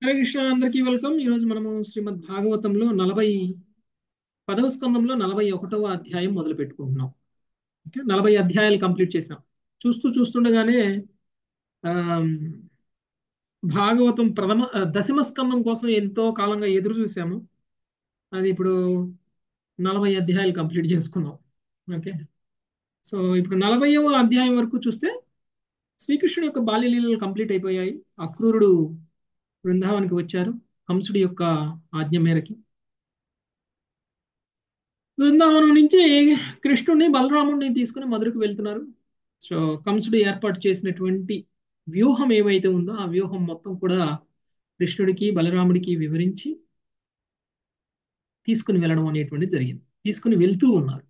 హరే కృష్ణ అందరికీ వెల్కమ్ ఈరోజు మనము శ్రీమద్ భాగవతంలో నలభై పదవ స్కందంలో నలభై ఒకటవ అధ్యాయం మొదలు పెట్టుకుంటున్నాం ఓకే నలభై అధ్యాయాలు కంప్లీట్ చేసాం చూస్తూ చూస్తుండగానే ఆమ్, భాగవతం ప్రథమ ఆ, దశమ స్కందం కోసం ఎంతో కాలంగా ఎదురు చూసాము అది ఇప్పుడు నలభై అధ్యాయాలు కంప్లీట్ చేసుకున్నాం ఓకే సో ఇప్పుడు నలభైవ అధ్యాయం వరకు చూస్తే శ్రీకృష్ణుడి యొక్క బాల్యలీలలు కంప్లీట్ అయిపోయాయి అక్రూరుడు బృందావనికి వచ్చారు కంసుడి యొక్క ఆజ్ఞ మేరకి బృందావనం నుంచి కృష్ణుడిని బలరాముడిని తీసుకుని మధురకు వెళ్తున్నారు సో కంసుడు ఏర్పాటు చేసినటువంటి వ్యూహం ఏవైతే ఉందో ఆ వ్యూహం మొత్తం కూడా కృష్ణుడికి బలరాముడికి వివరించి తీసుకుని వెళ్ళడం అనేటువంటిది జరిగింది తీసుకుని వెళ్తూ ఉన్నారు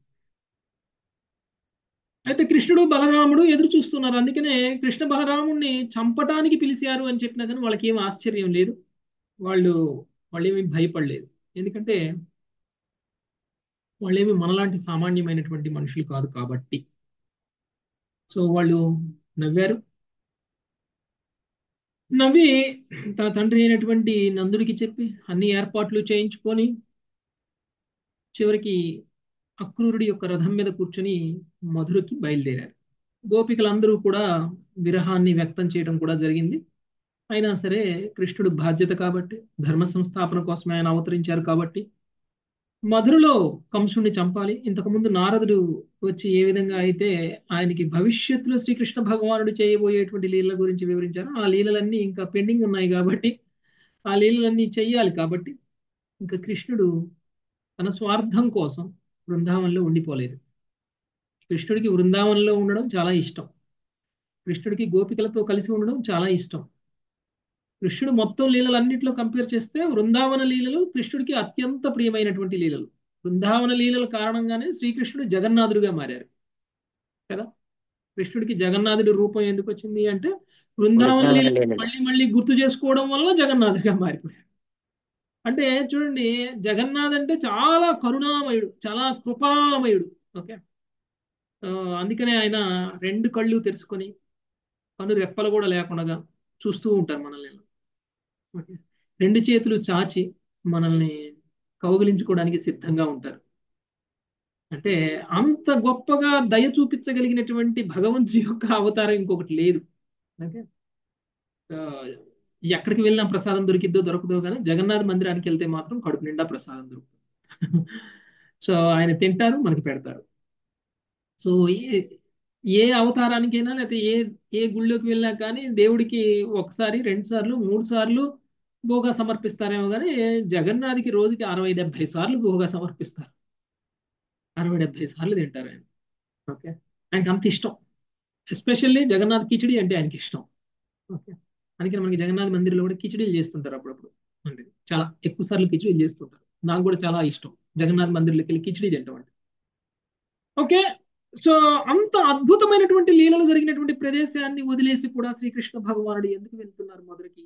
అయితే కృష్ణుడు బలరాముడు ఎదురు చూస్తున్నారు అందుకనే కృష్ణ బలరాముడిని చంపటానికి పిలిచారు అని చెప్పినా కానీ వాళ్ళకి ఏం ఆశ్చర్యం లేదు వాళ్ళు వాళ్ళేమీ భయపడలేదు ఎందుకంటే వాళ్ళేమి మనలాంటి సామాన్యమైనటువంటి మనుషులు కాదు కాబట్టి సో వాళ్ళు నవ్వారు నవ్వి తన తండ్రి అయినటువంటి నందుడికి చెప్పి అన్ని ఏర్పాట్లు చేయించుకొని చివరికి అక్రూరుడి యొక్క రథం మీద కూర్చొని మధురకి బయలుదేరారు గోపికలందరూ కూడా విరహాన్ని వ్యక్తం చేయడం కూడా జరిగింది అయినా సరే కృష్ణుడు బాధ్యత కాబట్టి ధర్మ సంస్థాపన కోసమే ఆయన అవతరించారు కాబట్టి మధురలో కంసుడిని చంపాలి ఇంతకుముందు నారదుడు వచ్చి ఏ విధంగా అయితే ఆయనకి భవిష్యత్తులో శ్రీకృష్ణ భగవానుడు చేయబోయేటువంటి లీలల గురించి వివరించారు ఆ లీలలన్నీ ఇంకా పెండింగ్ ఉన్నాయి కాబట్టి ఆ లీలలన్నీ చెయ్యాలి కాబట్టి ఇంకా కృష్ణుడు తన స్వార్థం కోసం బృందావనంలో ఉండిపోలేదు కృష్ణుడికి బృందావనంలో ఉండడం చాలా ఇష్టం కృష్ణుడికి గోపికలతో కలిసి ఉండడం చాలా ఇష్టం కృష్ణుడు మొత్తం లీలలన్నింటిలో కంపేర్ చేస్తే బృందావన లీలలు కృష్ణుడికి అత్యంత ప్రియమైనటువంటి లీలలు బృందావన లీలల కారణంగానే శ్రీకృష్ణుడు జగన్నాథుడిగా మారారు కదా కృష్ణుడికి జగన్నాథుడి రూపం ఎందుకు వచ్చింది అంటే బృందావన బృందావన లీలలు లీలలు. మళ్ళీ మళ్ళీ గుర్తు చేసుకోవడం వల్ల జగన్నాథుడిగా మారిపోయారు అంటే చూడండి జగన్నాథ్ అంటే చాలా కరుణామయుడు చాలా కృపామయుడు ఓకే ఆ, అందుకనే ఆయన రెండు కళ్ళు తెరుచుకొని కను రెప్పలు కూడా లేకుండా చూస్తూ ఉంటారు మనల్ని ఓకే రెండు చేతులు చాచి మనల్ని కౌగిలించుకోవడానికి సిద్ధంగా ఉంటారు అంటే అంత గొప్పగా దయ చూపించగలిగినటువంటి భగవంతుడి యొక్క అవతారం ఇంకొకటి లేదు ఓకే ఆ, ఎక్కడికి వెళ్ళినా ప్రసాదం దొరికిద్దో దొరకదో కానీ జగన్నాథ్ మందిరానికి వెళ్తే మాత్రం కడుపు నిండా ప్రసాదం దొరుకుతుంది సో ఆయన తింటారు మనకి పెడతారు సో ఏ ఏ అవతారానికైనా లేకపోతే ఏ ఏ గుళ్ళోకి వెళ్ళినా కానీ దేవుడికి ఒకసారి రెండు సార్లు మూడు సార్లు భోగా సమర్పిస్తారేమో కానీ జగన్నాథ్కి రోజుకి అరవై డెబ్బై సార్లు భోగా సమర్పిస్తారు అరవై డెబ్బై సార్లు తింటారు ఆయన ఓకే ఆయనకి అంత ఇష్టం ఎస్పెషల్లీ జగన్నాథ్ కిచిడి అంటే ఆయనకి ఇష్టం ఓకే అందుకని మనకి జగన్నాథ్ మందిరంలో కూడా కిచిడీలు చేస్తుంటారు అప్పుడప్పుడు అంటే చాలా ఎక్కువ సార్లు కిచిడీలు చేస్తుంటారు నాకు కూడా చాలా ఇష్టం జగన్నాథ్ మందిర్లోకి వెళ్ళి కిచిడీ తింటాం అంటే ఓకే సో అంత అద్భుతమైనటువంటి లీలలు జరిగినటువంటి ప్రదేశాన్ని వదిలేసి కూడా శ్రీకృష్ణ భగవానుడు ఎందుకు వెళ్తున్నారు మధురకి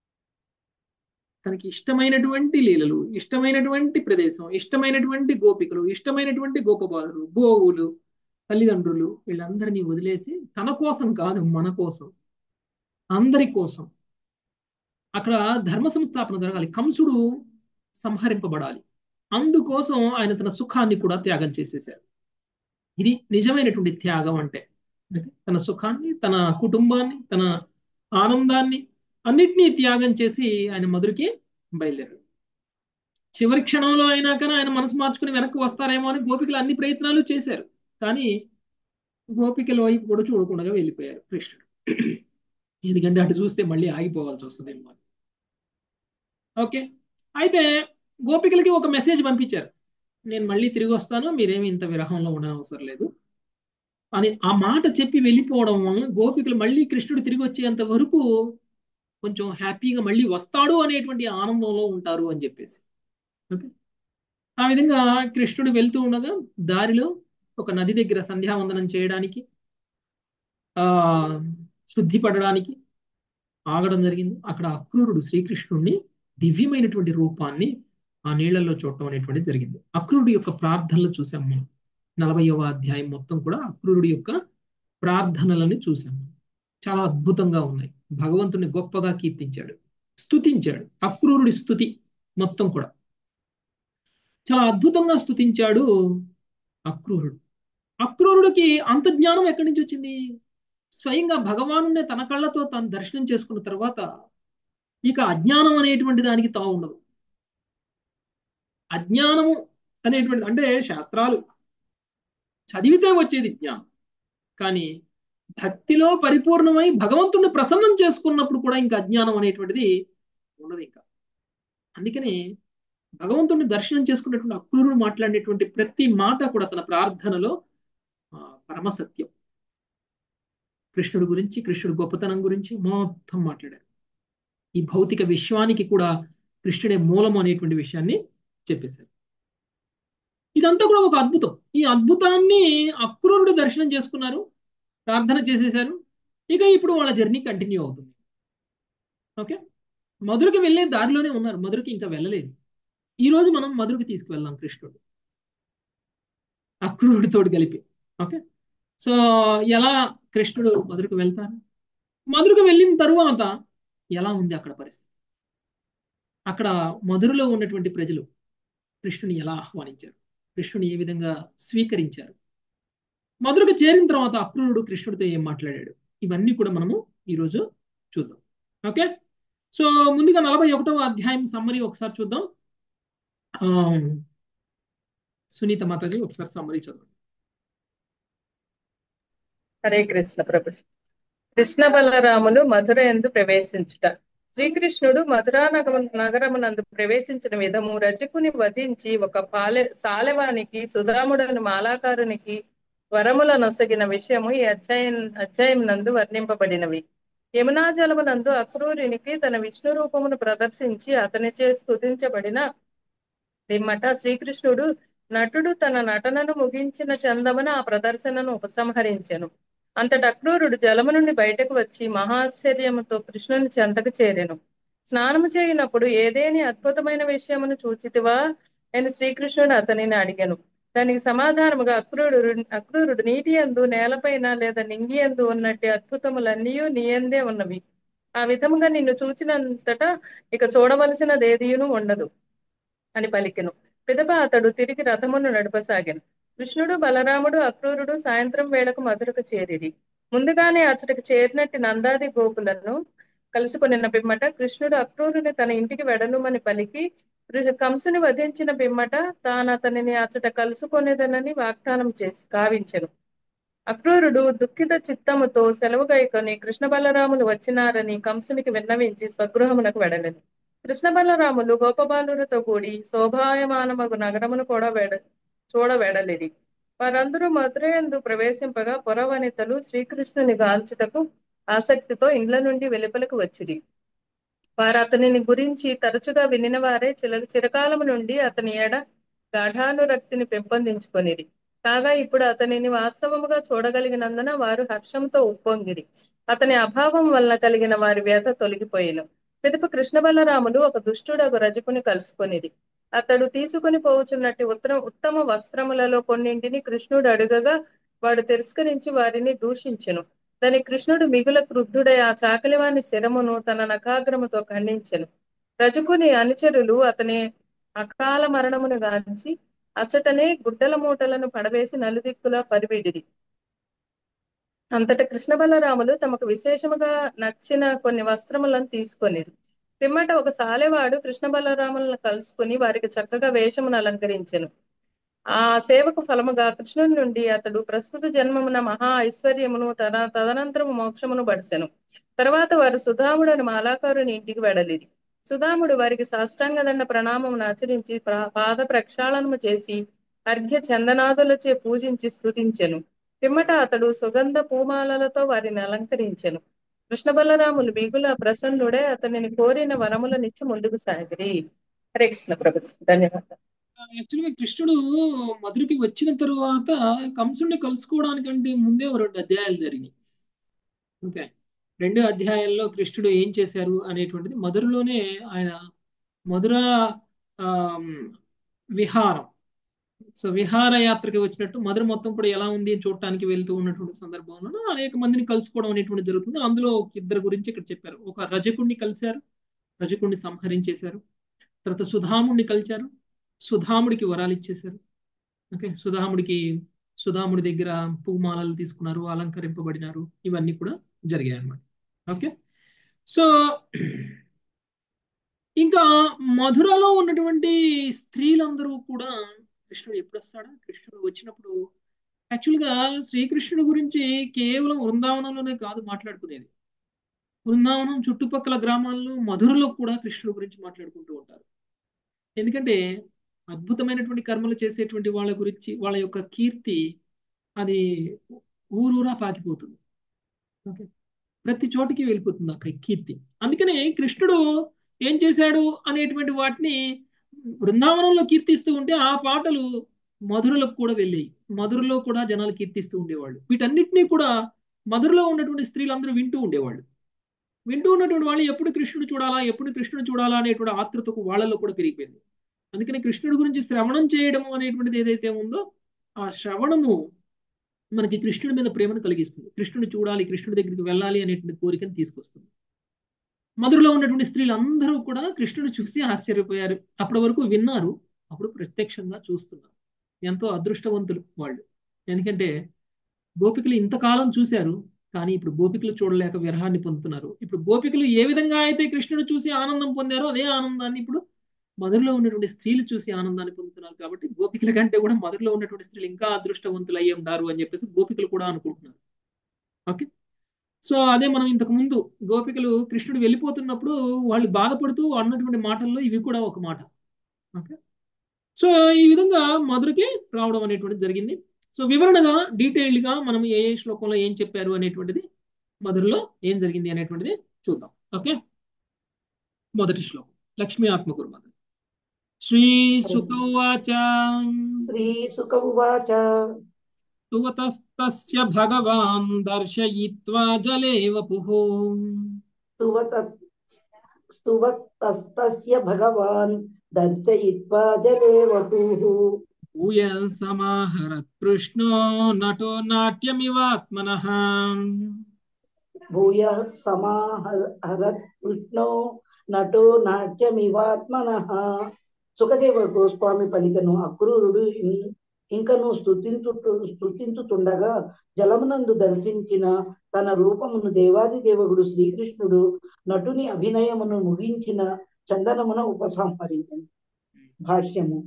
తనకి ఇష్టమైనటువంటి లీలలు ఇష్టమైనటువంటి ప్రదేశం ఇష్టమైనటువంటి గోపికలు ఇష్టమైనటువంటి గోపబాలురు గోవులు తల్లిదండ్రులు వీళ్ళందరినీ వదిలేసి తన కోసం కాదు మన కోసం అందరి కోసం అక్కడ ధర్మ సంస్థాపన జరగాలి కంసుడు సంహరింపబడాలి అందుకోసం ఆయన తన సుఖాన్ని కూడా త్యాగం చేసేశారు ఇది నిజమైనటువంటి త్యాగం అంటే ఓకే? తన సుఖాన్ని తన కుటుంబాన్ని తన ఆనందాన్ని అన్నిటినీ త్యాగం చేసి ఆయన మధురికి బయలుదేరారు చివరి క్షణంలో అయినా కానీ ఆయన మనసు మార్చుకుని వెనక్కి వస్తారేమో అని గోపికలు అన్ని ప్రయత్నాలు చేశారు కానీ గోపికల వైపు కూడా చూడకుండా వెళ్ళిపోయారు కృష్ణుడు ఎందుకంటే అటు చూస్తే మళ్ళీ ఆగిపోవాల్సి వస్తుందేమో అని. ఓకే అయితే గోపికలకి ఒక మెసేజ్ పంపించారు నేను మళ్ళీ తిరిగి వస్తాను మీరేమి ఇంత విరహంలో ఉండనవసరం లేదు అని ఆ మాట చెప్పి వెళ్ళిపోవడం వలన గోపికలు మళ్ళీ కృష్ణుడు తిరిగి వచ్చేంత వరకు కొంచెం హ్యాపీగా మళ్ళీ వస్తాడు అనేటువంటి ఆనందంలో ఉంటారు అని చెప్పేసి ఓకే ఆ విధంగా కృష్ణుడు వెళ్తూ ఉండగా దారిలో ఒక నది దగ్గర సంధ్యావందనం చేయడానికి ఆ శుద్ధి పడడానికి ఆగడం జరిగింది అక్కడ అక్రూరుడు శ్రీకృష్ణుడిని దివ్యమైనటువంటి రూపాన్ని ఆ నీళ్లలో చూడటం అనేటువంటిది జరిగింది అక్రూరుడి యొక్క ప్రార్థనలు చూసాం మనం నలభైవ అధ్యాయం మొత్తం కూడా అక్రూరుడి యొక్క ప్రార్థనలని చూసాం చాలా అద్భుతంగా ఉన్నాయి భగవంతుని గొప్పగా కీర్తించాడు స్తుతించాడు అక్రూరుడి స్థుతి మొత్తం కూడా చాలా అద్భుతంగా స్తుతించాడు అక్రూరుడు అక్రూరుడికి అంత జ్ఞానం ఎక్కడి నుంచి వచ్చింది స్వయంగా భగవానునే తన కళ్ళతో తాను దర్శనం చేసుకున్న తర్వాత ఇక అజ్ఞానం అనేటువంటి దానికి తావు ఉండదు అజ్ఞానము అనేటువంటి అంటే శాస్త్రాలు చదివితే వచ్చేది జ్ఞానం కానీ భక్తిలో పరిపూర్ణమై భగవంతుడిని ప్రసన్నం చేసుకున్నప్పుడు కూడా ఇంకా అజ్ఞానం అనేటువంటిది ఉండదు ఇంకా అందుకని భగవంతుడిని దర్శనం చేసుకున్నటువంటి అక్రూరుడు మాట్లాడేటువంటి ప్రతి మాట కూడా తన ప్రార్థనలో పరమసత్యం కృష్ణుడి గురించి కృష్ణుడి గొప్పతనం గురించి మొత్తం మాట్లాడారు ఈ భౌతిక విశ్వానికి కూడా కృష్ణుడే మూలం అనేటువంటి విషయాన్ని చెప్పేశారు ఇదంతా కూడా ఒక అద్భుతం ఈ అద్భుతాన్ని అక్రూరుడు దర్శనం చేసుకున్నారు ప్రార్థన చేసేశారు ఇక ఇప్పుడు వాళ్ళ జర్నీ కంటిన్యూ అవుతుంది ఓకే మధురకి వెళ్ళే దారిలోనే ఉన్నారు మధురకి ఇంకా వెళ్ళలేదు ఈ రోజు మనం మధురకి తీసుకువెళ్దాం కృష్ణుడు అక్రూరుడితో కలిపి ఓకే సో ఎలా కృష్ణుడు మధురకు వెళ్తారు మధురకు వెళ్ళిన తరువాత ఎలా ఉంది అక్కడ పరిస్థితి అక్కడ మధురలో ఉన్నటువంటి ప్రజలు కృష్ణుని ఎలా ఆహ్వానించారు కృష్ణుని ఏ విధంగా స్వీకరించారు మధురకు చేరిన తర్వాత అక్రూరుడు కృష్ణుడితో ఏం మాట్లాడాడు ఇవన్నీ కూడా మనము ఈరోజు చూద్దాం ఓకే సో ముందుగా నలభై ఒకటవ అధ్యాయం సమ్మరి ఒకసారి చూద్దాం సునీత మాతాజీ ఒకసారి సమ్మరి చదవండి హరే కృష్ణ ప్రభు కృష్ణ బలరాములు మధుర ఎందు ప్రవేశించుట శ్రీకృష్ణుడు మధురా నగర నగరమునందు ప్రవేశించిన విధము రజకుని వధించి ఒక పాలె సాలెవానికి సుధాముడను మాలాకారునికి వరముల నొసగిన విషయము ఈ అధ్యాయం అధ్యాయం నందు వర్ణింపబడినవి యమునా జలమునందు అక్రూరునికి తన విష్ణు రూపమును ప్రదర్శించి అతనిచే స్తుతించబడిన పిమ్మట శ్రీకృష్ణుడు నటుడు తన నటనను ముగించిన చందమున ఆ ప్రదర్శనను ఉపసంహరించెను అంతట అక్రూరుడు జలము నుండి బయటకు వచ్చి మహాశ్చర్యముతో కృష్ణుని చెంతకు చేరెను స్నానము చేయనప్పుడు ఏదేని అద్భుతమైన విషయమును చూచితివా నేను శ్రీకృష్ణుడు అతనిని అడిగాను దానికి సమాధానముగా అక్రూరుడు అక్రూరుడు నీటి ఎందు నేలపైన లేదా నింగి ఎందు ఉన్నట్టు అద్భుతములన్నీ నీయందే ఉన్నవి ఆ విధముగా నిన్ను చూచినంతట ఇక చూడవలసినదేదియును ఉండదు అని పలికెను పిదప అతడు తిరిగి రథమును నడపసాగాను కృష్ణుడు బలరాముడు అక్రూరుడు సాయంత్రం వేళకు మధురకు చేరిరి ముందుగానే అతడికి చేరినట్టు నందాది గోపులను కలుసుకున్న పిమ్మట కృష్ణుడు అక్రూరుని తన ఇంటికి వెడనుమని పలికి కంసుని వధించిన పిమ్మట తాను అతనిని అచట కలుసుకొనేదనని వాగ్దానం చేసి కావించెను అక్రూరుడు దుఃఖిత చిత్తముతో సెలవు గైకొని కృష్ణ బలరాములు వచ్చినారని కంసునికి విన్నవించి స్వగృహమునకు వెడలను కృష్ణ బలరాములు గోపబాలులతో కూడి శోభాయమానమగు నగరమును కూడా వెడ చూడవెడలిది వారందరూ మధురయందు ప్రవేశింపగా పురవనితలు శ్రీకృష్ణుని గాల్చుటకు ఆసక్తితో ఇండ్ల నుండి వెలుపలకు వచ్చిరి వారు అతనిని గురించి తరచుగా వినిన వారే చిల చిరకాలము నుండి అతని ఏడ గాఢానురక్తిని పెంపొందించుకొనిరి కాగా ఇప్పుడు అతనిని వాస్తవముగా చూడగలిగినందున వారు హర్షంతో ఉప్పొంగిరి అతని అభావం వలన కలిగిన వారి వ్యత తొలగిపోయిను పిదప కృష్ణ బలరాములు ఒక దుష్టుడగు రజకుని కలుసుకొనిది అతడు తీసుకుని పోవచున్నట్టు ఉత్తమ ఉత్తమ వస్త్రములలో కొన్నింటిని కృష్ణుడు అడుగగా వాడు తిరస్కరించి వారిని దూషించెను దాని కృష్ణుడు మిగుల క్రుద్ధుడై ఆ చాకలివాని శిరమును తన నకాగ్రముతో ఖండించెను రజకుని అనుచరులు అతని అకాల మరణమును గాంచి అచ్చటనే గుడ్డల మూటలను పడవేసి నలుదిక్కులా పరివిడిది అంతట కృష్ణ బలరాములు తమకు విశేషముగా నచ్చిన కొన్ని వస్త్రములను తీసుకొనిది పిమ్మట ఒక సాలెవాడు కృష్ణ బలరాములను కలుసుకుని వారికి చక్కగా వేషమును అలంకరించెను ఆ సేవకు ఫలముగా కృష్ణుని నుండి అతడు ప్రస్తుత జన్మమున మహా ఐశ్వర్యమును తన తదనంతరము మోక్షమును బడిసెను తర్వాత వారు సుధాముడని మాలాకారుని ఇంటికి వెడలిది సుధాముడు వారికి సాష్టాంగదండ ప్రణామమును ఆచరించి పాద ప్రక్షాళనము చేసి అర్ఘ్య చందనాదులచే పూజించి స్తుతించెను పిమ్మట అతడు సుగంధ పూమాలలతో వారిని అలంకరించెను కృష్ణ బలరాములు మిగుల ప్రసన్నుడే అతనిని కోరిన వరములనిచ్చి ముందుకు సాగిరి హరే కృష్ణ ప్రభు ధన్యవాదాలు యాక్చువల్గా కృష్ణుడు మధురకి వచ్చిన తరువాత కంసుడిని కలుసుకోవడానికంటే ముందే రెండు అధ్యాయాలు జరిగినాయి ఓకే రెండు అధ్యాయాల్లో కృష్ణుడు ఏం చేశారు అనేటువంటిది మధురలోనే ఆయన మధుర విహారం సో విహారయాత్రకి వచ్చినట్టు మధుర మొత్తం కూడా ఎలా ఉంది అని చూడటానికి వెళ్తూ ఉన్నటువంటి సందర్భంలో అనేక మందిని కలుసుకోవడం అనేటువంటి జరుగుతుంది అందులో ఒక ఇద్దరు గురించి ఇక్కడ చెప్పారు ఒక రజకుడిని కలిశారు రజకుణ్ణి సంహరించేశారు తర్వాత సుధాముడిని కలిచారు సుధాముడికి వరాలు ఇచ్చేశారు ఓకే సుధాముడికి సుధాముడి దగ్గర పూమాలలు తీసుకున్నారు అలంకరింపబడినారు ఇవన్నీ కూడా జరిగాయి అన్నమాట ఓకే సో ఇంకా మధురలో ఉన్నటువంటి స్త్రీలందరూ కూడా కృష్ణుడు ఎప్పుడు వస్తాడా కృష్ణుడు వచ్చినప్పుడు యాక్చువల్గా శ్రీకృష్ణుడి గురించి కేవలం వృందావనంలోనే కాదు మాట్లాడుకునేది బృందావనం చుట్టుపక్కల గ్రామాల్లో మధురలో కూడా కృష్ణుడి గురించి మాట్లాడుకుంటూ ఉంటారు ఎందుకంటే అద్భుతమైనటువంటి కర్మలు చేసేటువంటి వాళ్ళ గురించి వాళ్ళ యొక్క కీర్తి అది ఊరూరా పాకిపోతుంది ఓకే ప్రతి చోటికి వెళ్ళిపోతుంది ఆ కీర్తి అందుకనే కృష్ణుడు ఏం చేశాడు అనేటువంటి వాటిని బృందావనంలో కీర్తిస్తూ ఉంటే ఆ పాటలు మధురలకు కూడా వెళ్ళాయి మధురలో కూడా జనాలు కీర్తిస్తూ ఉండేవాళ్ళు వీటన్నిటినీ కూడా మధురలో ఉన్నటువంటి స్త్రీలందరూ వింటూ ఉండేవాళ్ళు వింటూ ఉన్నటువంటి వాళ్ళు ఎప్పుడు కృష్ణుడు చూడాలా ఎప్పుడు కృష్ణుడు చూడాలా అనేటువంటి ఆతృతకు వాళ్ళలో కూడా పెరిగిపోయింది అందుకని కృష్ణుడి గురించి శ్రవణం చేయడం అనేటువంటిది ఏదైతే ఉందో ఆ శ్రవణము మనకి కృష్ణుడి మీద ప్రేమను కలిగిస్తుంది కృష్ణుడు చూడాలి కృష్ణుడి దగ్గరికి వెళ్ళాలి అనేటువంటి కోరికను తీసుకొస్తుంది మధురలో ఉన్నటువంటి స్త్రీలందరూ కూడా కృష్ణుని చూసి ఆశ్చర్యపోయారు అప్పటి వరకు విన్నారు అప్పుడు ప్రత్యక్షంగా చూస్తున్నారు ఎంతో అదృష్టవంతులు వాళ్ళు ఎందుకంటే గోపికలు ఇంతకాలం చూశారు కానీ ఇప్పుడు గోపికలు చూడలేక విరహాన్ని పొందుతున్నారు ఇప్పుడు గోపికలు ఏ విధంగా అయితే కృష్ణుడు చూసి ఆనందం పొందారో అదే ఆనందాన్ని ఇప్పుడు మధురలో ఉన్నటువంటి స్త్రీలు చూసి ఆనందాన్ని పొందుతున్నారు కాబట్టి గోపికల కంటే కూడా మధురలో ఉన్నటువంటి స్త్రీలు ఇంకా అదృష్టవంతులు అయ్యి ఉంటారు అని చెప్పేసి గోపికలు కూడా అనుకుంటున్నారు ఓకే సో అదే మనం ఇంతకు ముందు గోపికలు కృష్ణుడు వెళ్ళిపోతున్నప్పుడు వాళ్ళు బాధపడుతూ అన్నటువంటి మాటల్లో ఇవి కూడా ఒక మాట ఓకే సో ఈ విధంగా మధురకి రావడం అనేటువంటిది జరిగింది సో వివరణగా డీటెయిల్డ్గా మనం ఏ ఏ శ్లోకంలో ఏం చెప్పారు అనేటువంటిది మధురలో ఏం జరిగింది అనేటువంటిది చూద్దాం ఓకే మొదటి శ్లోకం లక్ష్మీ ఆత్మగురు మధుర శ్రీ సుఖవాచ శ్రీ సుఖ ఉవాచ సువతస్తస్య భగవాన్ దర్శయిత్వా జలే వపుః స్తువత స్తువతస్తస్య భగవాన్ దర్శయిత్వా జలే వపుః భూయ సమాహరత్ కృష్ణో నటో నాట్యమివాత్మనః భూయ సమాహరత్ కృష్ణో నటో నాట్యమివాత్మనః సుఖదేవ గోస్వామి పలికను అక్రూరుడు ఇం- ఇంకను స్తుతించు స్తుతించుతుండగా జలమునందు దర్శించిన తన రూపమును దేవాది దేవుడు శ్రీకృష్ణుడు నటుని అభినయమును ముగించిన చందనమున ఉపసంహరించింది భాష్యము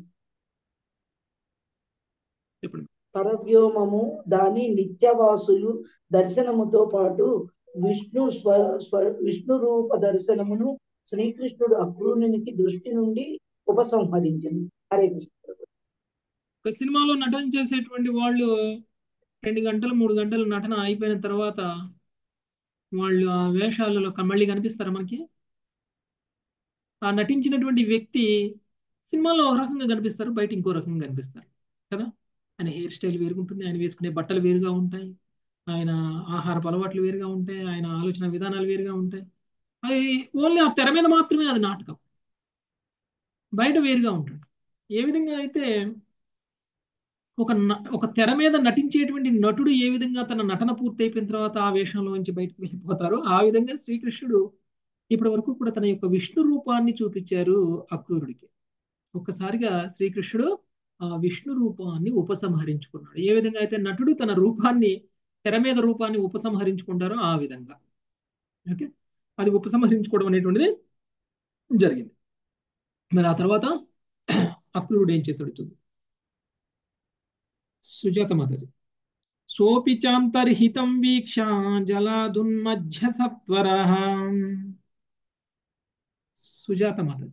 చెప్పండి పరవ్యోమము దాని నిత్యవాసులు దర్శనముతో పాటు విష్ణు స్వ స్వ విష్ణు రూప దర్శనమును శ్రీకృష్ణుడు అక్రూరునికి దృష్టి నుండి ఉపసంహరించింది హరే కృష్ణ ఒక సినిమాలో నటన చేసేటువంటి వాళ్ళు రెండు గంటలు మూడు గంటలు నటన అయిపోయిన తర్వాత వాళ్ళు ఆ వేషాలలో క- మళ్ళీ కనిపిస్తారా మనకి ఆ నటించినటువంటి వ్యక్తి సినిమాలో ఒక రకంగా కనిపిస్తారు బయట ఇంకో రకంగా కనిపిస్తారు కదా ఆయన హెయిర్ స్టైల్ వేరుగా ఉంటుంది ఆయన వేసుకునే బట్టలు వేరుగా ఉంటాయి ఆయన ఆహారపు అలవాట్లు వేరుగా ఉంటాయి ఆయన ఆలోచన విధానాలు వేరుగా ఉంటాయి అది ఓన్లీ ఆ తెర మీద మాత్రమే అది నాటకం బయట వేరుగా ఉంటాడు ఏ విధంగా అయితే ఒక న- ఒక తెర మీద నటించేటువంటి నటుడు ఏ విధంగా తన నటన పూర్తి అయిపోయిన తర్వాత ఆ వేషంలో నుంచి బయటకు వెళ్ళిపోతారో ఆ విధంగా శ్రీకృష్ణుడు ఇప్పటి వరకు కూడా తన యొక్క విష్ణు రూపాన్ని చూపించారు అక్రూరుడికి ఒక్కసారిగా శ్రీకృష్ణుడు ఆ విష్ణు రూపాన్ని ఉపసంహరించుకున్నాడు ఏ విధంగా అయితే నటుడు తన రూపాన్ని తెర మీద రూపాన్ని ఉపసంహరించుకుంటారో ఆ విధంగా ఓకే అది ఉపసంహరించుకోవడం అనేటువంటిది జరిగింది మరి ఆ తర్వాత అక్రూరుడు ఏం చేశాడు చూద్దాం సుజాత మాతాజీ సోపి చాంతర్హితం వీక్ష జలాదున్మధ్య సత్వర సుజాత మాతాజీ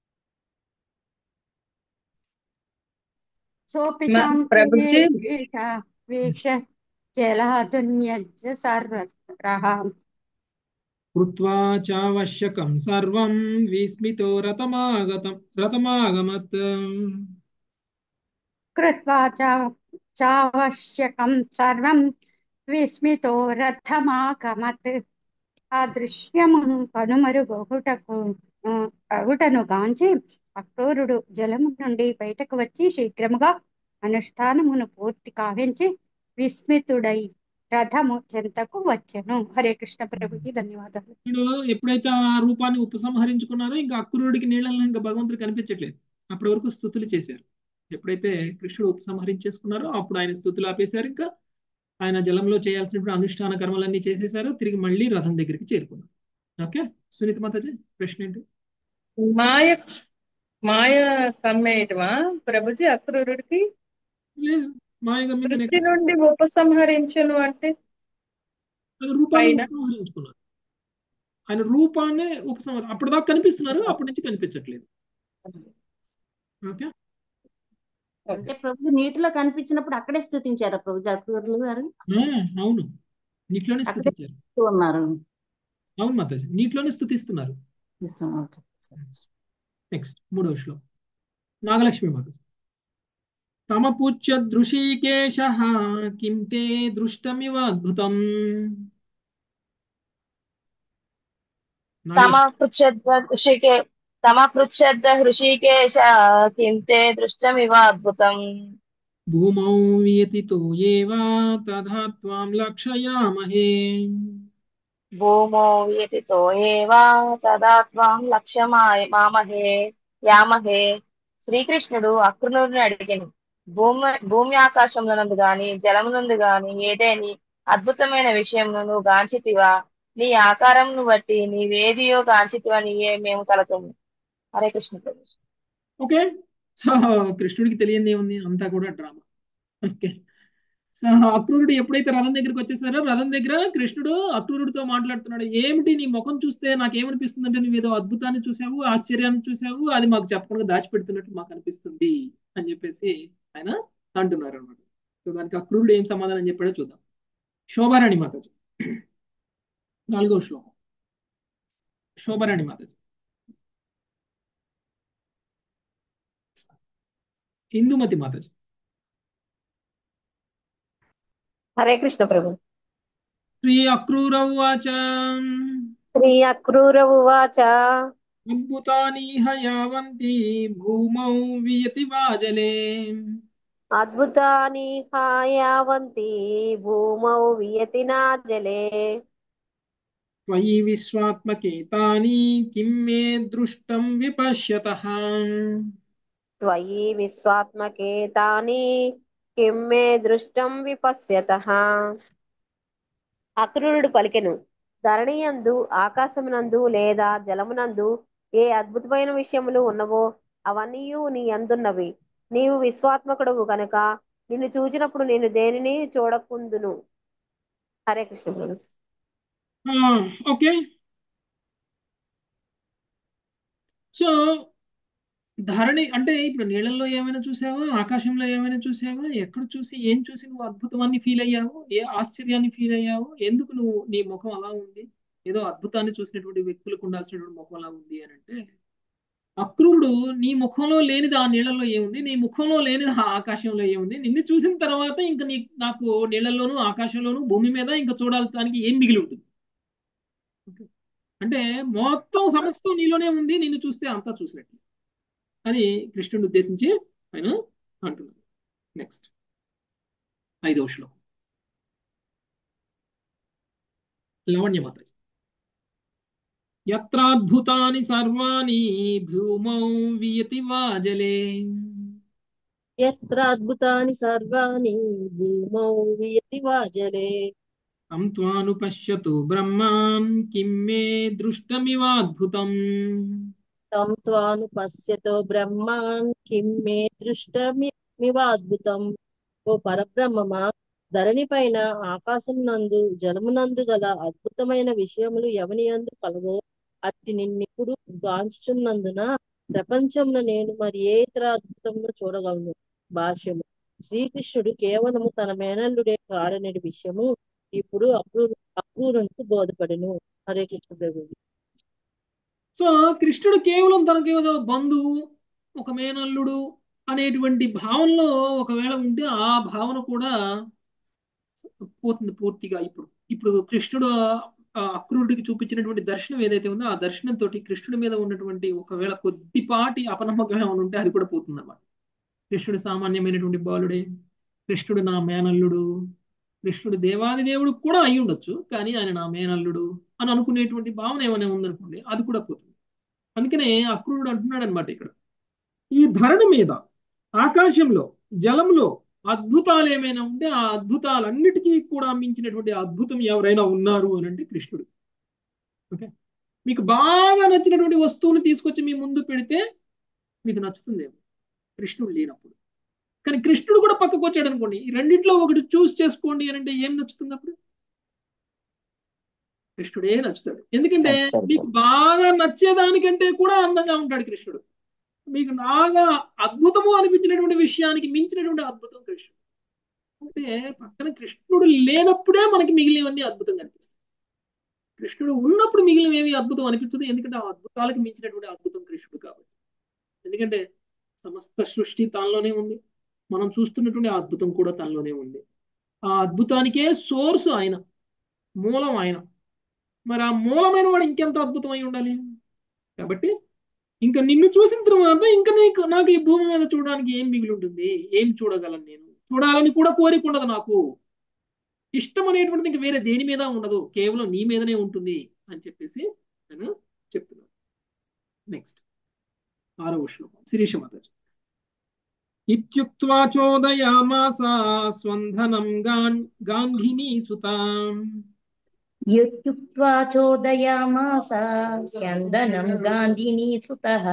सोऽपि మ- ప్రభుజీ चान्तरीक्ष वीक्ष जलादुन्यज्य सर्वत्रः కృత్వా చావశ్యకం సర్వం విస్మితో రతమాగతం రతమాగమత్ कृत्वा च चावश्यकं सर्वं విస్మితో రథమాగమత్ ఆ దృశ్యమును కనుమరుగొగుటకు ఆ, అగుటను గాంచి అక్రూరుడు జలము నుండి బయటకు వచ్చి శీఘ్రముగా అనుష్ఠానమును పూర్తి కావించి విస్మితుడై రథము చెంతకు వచ్చెను హరే కృష్ణ ప్రభుజీ ధన్యవాదాలు వీడు ఎప్పుడైతే ఆ రూపాన్ని ఉపసంహరించుకున్నారో ఇంకా అక్రూరుడికి నీళ్ళల్లో ఇంకా భగవంతుడు కనిపించట్లేదు అప్పటి వరకు స్థుతులు చేశారు ఎప్పుడైతే కృష్ణుడు ఉపసంహరించేసుకున్నారో అప్పుడు ఆయన స్థుతులు ఆపేశారు ఇంకా ఆయన జలంలో చేయాల్సినటువంటి అనుష్ఠాన కర్మలన్నీ చేసేశారు తిరిగి మళ్ళీ రథం దగ్గరికి చేరుకున్నారు ఓకే సునీత మాతాజీ ప్రశ్న ఏంటి మాయ మాయ కమ్మేయటమా ప్రభుజీ అక్రూరుడికి లేదు మాయగా మీద వృత్తి నుండి ఉపసంహరించను అంటే ఆయన రూపాన్ని పైన? ఉపసంహరించుకున్నారు ఆయన రూపాన్ని ఉపసంహరి అప్పటిదాకా కనిపిస్తున్నారు అప్పటి నుంచి కనిపించట్లేదు ఓకే అంటే ప్రభు నీటిలో కనిపించినప్పుడు అక్కడే స్థుతించారా ప్రభు అక్రూరులు గారు ఆ, అవును నీటిలోనే అక్కడే స్థుతించారు ఉన్నారు అవును మాతాజీ నీటిలోనే స్థుతిస్తున్నారు ఇస్తున్నారు. నెక్స్ట్ మూడవ శ్లోకం నాగలక్ష్మి మాత తమపుచ్య దృశీకేశ కిం తే దృష్టమివ అద్భుతం తమ నాగలక్ష్మి పృచ్ఛద్వ హృషికే తమ పృచ్ఛద్వ హృషికేశ కిం తే దృష్టమివ అద్భుతం భూమౌ వియతితో ఏవా తథా త్వాం లక్షయామహే భూమో వియతితో ఏవా తదా త్వాం లక్ష్యమాయ మామహే యామహే శ్రీకృష్ణుడు అక్రూరుని అడిగాను భూమి భూమి ఆకాశములందు గాని జలమునందు గాని ఏదేని అద్భుతమైన విషయమును గాంచితివా నీ ఆకారమును బట్టి నీవేదియో గాంచితివా నీయే మేము తలచము హరే కృష్ణ ప్రభు ఓకే సో కృష్ణుడికి తెలియంది ఏముంది అంతా కూడా డ్రామా ఓకే సో అక్రూరుడు ఎప్పుడైతే రథం దగ్గరికి వచ్చేసారో రథం దగ్గర కృష్ణుడు అక్రూరుడితో మాట్లాడుతున్నాడు ఏమిటి నీ ముఖం చూస్తే నాకేమనిపిస్తుంది అంటే నువ్వు ఏదో అద్భుతాన్ని చూసావు ఆశ్చర్యాన్ని చూసావు అది మాకు చెప్పకుండా దాచిపెడుతున్నట్టు మాకు అనిపిస్తుంది అని చెప్పేసి ఆయన అంటున్నారు అనమాట సో దానికి అక్రూరుడు ఏం సమాధానం చెప్పాడో చూద్దాం శోభారాణి మాతాజీ నాలుగో శ్లోకం శోభారాణి మాతాజీ ఇందుమతి మాతాజీ హరే కృష్ణ ప్రభు శ్రీ అక్రూరవాచ శ్రీ అక్రూర ఉవాచ అద్భుతానీహ యావంతి భూమౌ వియతి వాజలే అద్భుతాని హాయావంతి భూమౌ వియతినా జలే త్వయి విశ్వాత్మకేతాని కిం మే దృష్టం విపశ్యతః త్వయి విశ్వాత్మకే తాని కిం మే దృష్టం విపశ్యతః అక్రూరుడు పలికెను ధరణియందు ఆకాశమునందు లేదా జలమునందు ఏ అద్భుతమైన విషయములు ఉన్నవో అవన్నీయు నీ అందున్నవి నీవు విశ్వాత్మకుడవు గనుక నిన్ను చూచినప్పుడు నేను దేనిని చూడకుందును హరే కృష్ణ ప్రభు ఓకే సో ధరణి అంటే ఇప్పుడు నీళ్ళల్లో ఏమైనా చూసావా ఆకాశంలో ఏమైనా చూసావా ఎక్కడ చూసి ఏం చూసి నువ్వు అద్భుతమాన్ని ఫీల్ అయ్యావు ఏ ఆశ్చర్యాన్ని ఫీల్ అయ్యావు ఎందుకు నువ్వు నీ ముఖం అలా ఉంది ఏదో అద్భుతాన్ని చూసినటువంటి వ్యక్తులకు ఉండాల్సినటువంటి ముఖం అలా ఉంది అని అంటే అక్రూరుడు నీ ముఖంలో లేనిది ఆ నీళ్ళల్లో ఏముంది నీ ముఖంలో లేనిది ఆ ఆకాశంలో ఏముంది నిన్ను చూసిన తర్వాత ఇంకా నీ నాకు నీళ్ళల్లోనూ ఆకాశంలోనూ భూమి మీద ఇంకా చూడాల్సడానికి ఏం మిగిలి ఉంటుంది ఓకే. అంటే మొత్తం సమస్తం నీలోనే ఉంది నిన్ను చూస్తే అంతా చూసినట్టు అని కృష్ణుని ఉద్దేశించి ఆయన అంటున్నారు నెక్స్ట్ ఐదవ శ్లోకం లవణ్యమాత యత్రాద్భుతాని సర్వాణి భూమౌ వియతి వాజలే యత్రాద్భుతాని సర్వాణి భూమౌ వియతి వాజలే తం త్వాను పశ్యతు బ్రహ్మాన్ కిం మే దృష్టమివాద్భుతం తం త్వాను పశ్యతో బ్రహ్మాన్ కిం మే దృష్టమివాద్భుతం ఓ పరబ్రహ్మమా ధరణి పైన ఆకాశం నందు జలమునందు గల అద్భుతమైన విషయములు ఎవని యందు కలవో అట్టి నిన్నిప్పుడు గాంచుచున్నందున ప్రపంచంలో నేను మరి ఏ ఇతర అద్భుతమును చూడగలను భాష్యము శ్రీకృష్ణుడు కేవలము తన మేనల్లుడే కాడనేటి విషయము ఇప్పుడు అక్రూరు అక్రూరునికి బోధపడెను హరే కృష్ణ ప్రభు సో కృష్ణుడు కేవలం తనకి ఏదో బంధువు ఒక మేనల్లుడు అనేటువంటి భావనలో ఒకవేళ ఉంటే ఆ భావన కూడా పోతుంది పూర్తిగా ఇప్పుడు ఇప్పుడు కృష్ణుడు ఆ అక్రూరుడికి చూపించినటువంటి దర్శనం ఏదైతే ఉందో ఆ దర్శనంతో కృష్ణుడి మీద ఉన్నటువంటి ఒకవేళ కొద్దిపాటి అపనమ్మకం ఏమైనా ఉంటే అది కూడా పోతుంది అన్నమాట కృష్ణుడు సామాన్యమైనటువంటి బాలుడే కృష్ణుడు నా మేనల్లుడు కృష్ణుడు దేవాది దేవుడు కూడా అయి ఉండొచ్చు కానీ ఆయన నా మేనల్లుడు అని అనుకునేటువంటి భావన ఏమైనా ఉందనుకోండి అది కూడా పోతుంది అందుకనే అక్రూరుడు అంటున్నాడు అనమాట ఇక్కడ ఈ ధరణి మీద ఆకాశంలో జలంలో అద్భుతాలు ఏమైనా ఉంటే ఆ అద్భుతాలన్నిటికీ కూడా మించినటువంటి అద్భుతం ఎవరైనా ఉన్నారు అని అంటే కృష్ణుడు ఓకే మీకు బాగా నచ్చినటువంటి వస్తువుని తీసుకొచ్చి మీ ముందు పెడితే మీకు నచ్చుతుందేమో కృష్ణుడు లేనప్పుడు కానీ కృష్ణుడు కూడా పక్కకు వచ్చాడు అనుకోండి ఈ రెండిట్లో ఒకటి చూస్ చేసుకోండి అని అంటే ఏం నచ్చుతుంది అప్పుడు కృష్ణుడే నచ్చుతాడు ఎందుకంటే నచ్చుతాడు. మీకు బాగా నచ్చేదానికంటే కూడా అందంగా ఉంటాడు కృష్ణుడు మీకు బాగా అద్భుతము అనిపించినటువంటి విషయానికి మించినటువంటి అద్భుతం కృష్ణుడు అంటే పక్కన కృష్ణుడు లేనప్పుడే మనకి మిగిలినవన్నీ అద్భుతంగా అనిపిస్తాయి కృష్ణుడు ఉన్నప్పుడు మిగిలిన ఏమి అద్భుతం అనిపించదు ఎందుకంటే ఆ అద్భుతాలకు మించినటువంటి అద్భుతం కృష్ణుడు కాబట్టి ఎందుకంటే సమస్త సృష్టి తనలోనే ఉంది మనం చూస్తున్నటువంటి ఆ అద్భుతం కూడా తనలోనే ఉంది ఆ అద్భుతానికే సోర్స్ ఆయన మూలం ఆయన మరి ఆ మూలమైన వాడు ఇంకెంత అద్భుతమై ఉండాలి కాబట్టి ఇంకా నిన్ను చూసిన తర్వాత ఇంకా నీకు నాకు ఈ భూమి మీద చూడడానికి ఏం మిగిలి ఉంటుంది ఏం చూడగలను నేను చూడాలని కూడా కోరిక ఉండదు నాకు ఇష్టం అనేటువంటిది ఇంకా వేరే దేని మీద ఉండదు కేవలం నీ మీదనే ఉంటుంది అని చెప్పేసి నేను చెప్తున్నాను నెక్స్ట్ ఆరవ శ్లోకం శిరీష మాతాజీ ఇత్యుక్త్వా చోదయామాస స్వంధనం గాన్ గాంధిని సుతాం युक्त्युक्त्वा चोदयामास स्यन्दनं गान्धिनी सुतः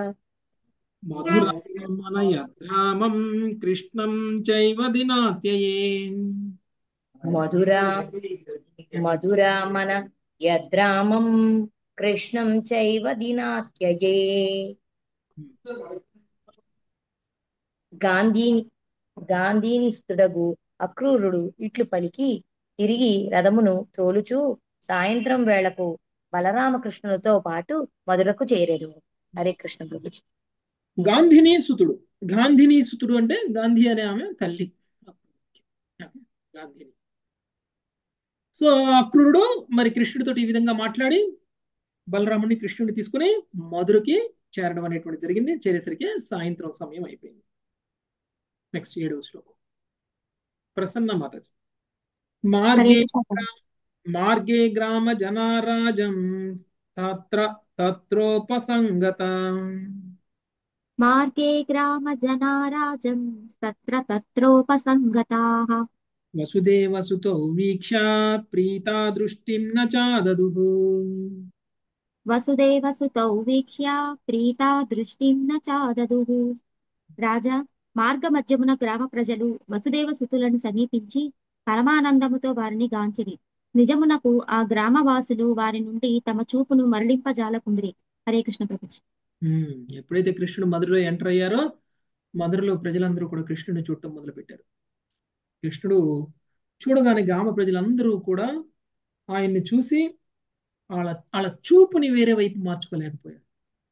మధురామనయద్రామం కృష్ణం చైవ దినాత్యయే मधुरा मधुरामन यद्रामं कृष्णं चैव दिनात्यये గాంధీ గాంధీనిస్తుడగు అక్రూరుడు ఇట్లు పలికి తిరిగి రథమును త్రోలుచూ సాయంత్రం వేళకు బలరామకృష్ణులతో పాటు మధురకు చేరాడు హరే కృష్ణ ప్రభుజీ గాంధిని సుతుడు గాంధిని సుతుడు అంటే గాంధీ అనే ఆమె తల్లి గాంధిని సో అక్రూరుడు మరి కృష్ణుడితో ఈ విధంగా మాట్లాడి బలరాముని కృష్ణుడిని తీసుకుని మధురకి చేరడం అనేటువంటి జరిగింది చేరేసరికి సాయంత్రం సమయం అయిపోయింది నెక్స్ట్ ఏడవ శ్లోకం ప్రసన్న మాతాజీ మార్గే మార్గే గ్రామ జనారాజం తత్ర తత్రోపసంగత మార్గే గ్రామ జనారాజం తత్ర తత్రోపసంగతాః వసుదేవసుతో వీక్ష ప్రీతా దృష్టిం న చాదదుః వసుదేవసుతౌ వీక్ష్య ప్రీతా దృష్టిం న చాదదుః రాజా మార్గ మధ్యమున గ్రామ ప్రజలు వసుదేవ సుతులను సమీపించి పరమానందముతో వారిని గాంచిరి నిజమునకు ఆ గ్రామవాసులు వారి నుండి తమ చూపును మరలింపజాలకుండిరి హరే కృష్ణ ప్రభుజీ ఉమ్, ఎప్పుడైతే కృష్ణుడు మధురలో ఎంటర్ అయ్యారో మధురలో ప్రజలందరూ కూడా కృష్ణుడిని చూడటం మొదలు పెట్టారు కృష్ణుడు చూడగానే గ్రామ ప్రజలందరూ కూడా ఆయన్ని చూసి వాళ్ళ వాళ్ళ చూపుని వేరే వైపు మార్చుకోలేకపోయారు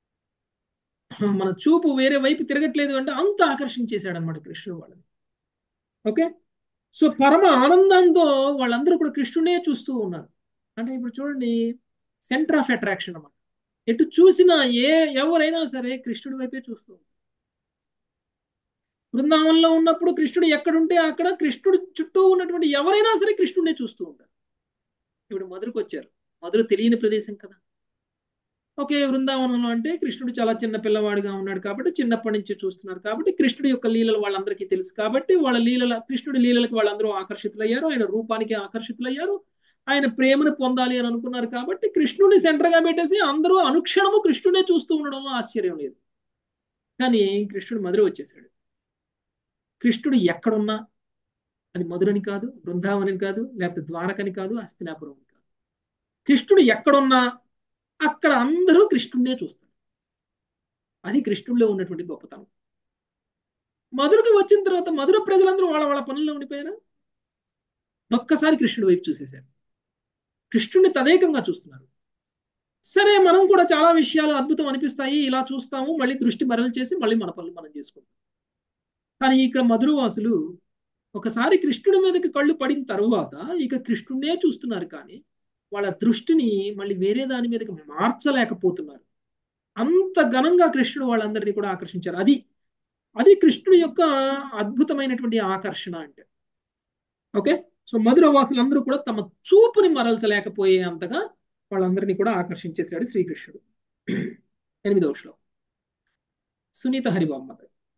మన చూపు వేరే వైపు తిరగట్లేదు అంటే అంత ఆకర్షించేశాడు అనమాట కృష్ణుడు వాళ్ళని ఓకే సో పరమ ఆనందంతో వాళ్ళందరూ కూడా కృష్ణుడే చూస్తూ ఉన్నారు అంటే ఇప్పుడు చూడండి సెంటర్ ఆఫ్ అట్రాక్షన్ అన్నమాట ఎటు చూసినా ఏ ఎవరైనా సరే కృష్ణుడి వైపే చూస్తూ ఉంటారు. బృందావనంలో ఉన్నప్పుడు కృష్ణుడు ఎక్కడుంటే అక్కడ కృష్ణుడు చుట్టూ ఉన్నటువంటి ఎవరైనా సరే కృష్ణుడినే చూస్తూ ఉంటారు ఇప్పుడు మధురకు వచ్చారు మధుర తెలియని ప్రదేశం కదా ఓకే బృందావనంలో అంటే కృష్ణుడు చాలా చిన్న పిల్లవాడిగా ఉన్నాడు కాబట్టి చిన్నప్పటి నుంచి చూస్తున్నారు కాబట్టి కృష్ణుడి యొక్క లీలలు వాళ్ళందరికీ తెలుసు కాబట్టి వాళ్ళ లీలల కృష్ణుడి లీలలకు వాళ్ళందరూ ఆకర్షితులయ్యారు ఆయన రూపానికి ఆకర్షితులయ్యారు ఆయన ప్రేమను పొందాలి అని అనుకున్నారు కాబట్టి కృష్ణుడిని సెంటర్ గా పెట్టేసి అందరూ అనుక్షణము కృష్ణుడే చూస్తూ ఉండడంలో ఆశ్చర్యం లేదు కానీ కృష్ణుడు మధుర వచ్చేసాడు కృష్ణుడు ఎక్కడున్నా అది మధురని కాదు బృందావని కాదు లేకపోతే ద్వారకని కాదు హస్తినాపురం అని కాదు కృష్ణుడు ఎక్కడున్నా అక్కడ అందరూ కృష్ణుడినే చూస్తారు అది కృష్ణుడిలో ఉన్నటువంటి గొప్పతనం మధురకు వచ్చిన తర్వాత మధుర ప్రజలందరూ వాళ్ళ వాళ్ళ పనుల్లో ఉండిపోయారా ఒక్కసారి కృష్ణుడి వైపు చూసేశారు కృష్ణుడిని తదేకంగా చూస్తున్నారు సరే మనం కూడా చాలా విషయాలు అద్భుతం అనిపిస్తాయి ఇలా చూస్తాము మళ్ళీ దృష్టి మరలు చేసి మళ్ళీ మన పనులు మనం చేసుకుంటాం కానీ ఇక్కడ మధురవాసులు ఒకసారి కృష్ణుడి మీదకి కళ్ళు పడిన తరువాత ఇక కృష్ణుడినే చూస్తున్నారు కానీ వాళ్ళ దృష్టిని మళ్ళీ వేరే దాని మీదకి మార్చలేకపోతున్నారు అంత ఘనంగా కృష్ణుడు వాళ్ళందరినీ కూడా ఆకర్షించారు అది అది కృష్ణుడి యొక్క అద్భుతమైనటువంటి ఆకర్షణ అంటే ఓకే సో మధుర వాసులందరూ కూడా తమ చూపుని మరల్చలేకపోయే అంతగా వాళ్ళందరినీ కూడా ఆకర్షించేశాడు శ్రీకృష్ణుడు ఎనిమిదవ శ్లోకం సునీత హరిబొమ్మ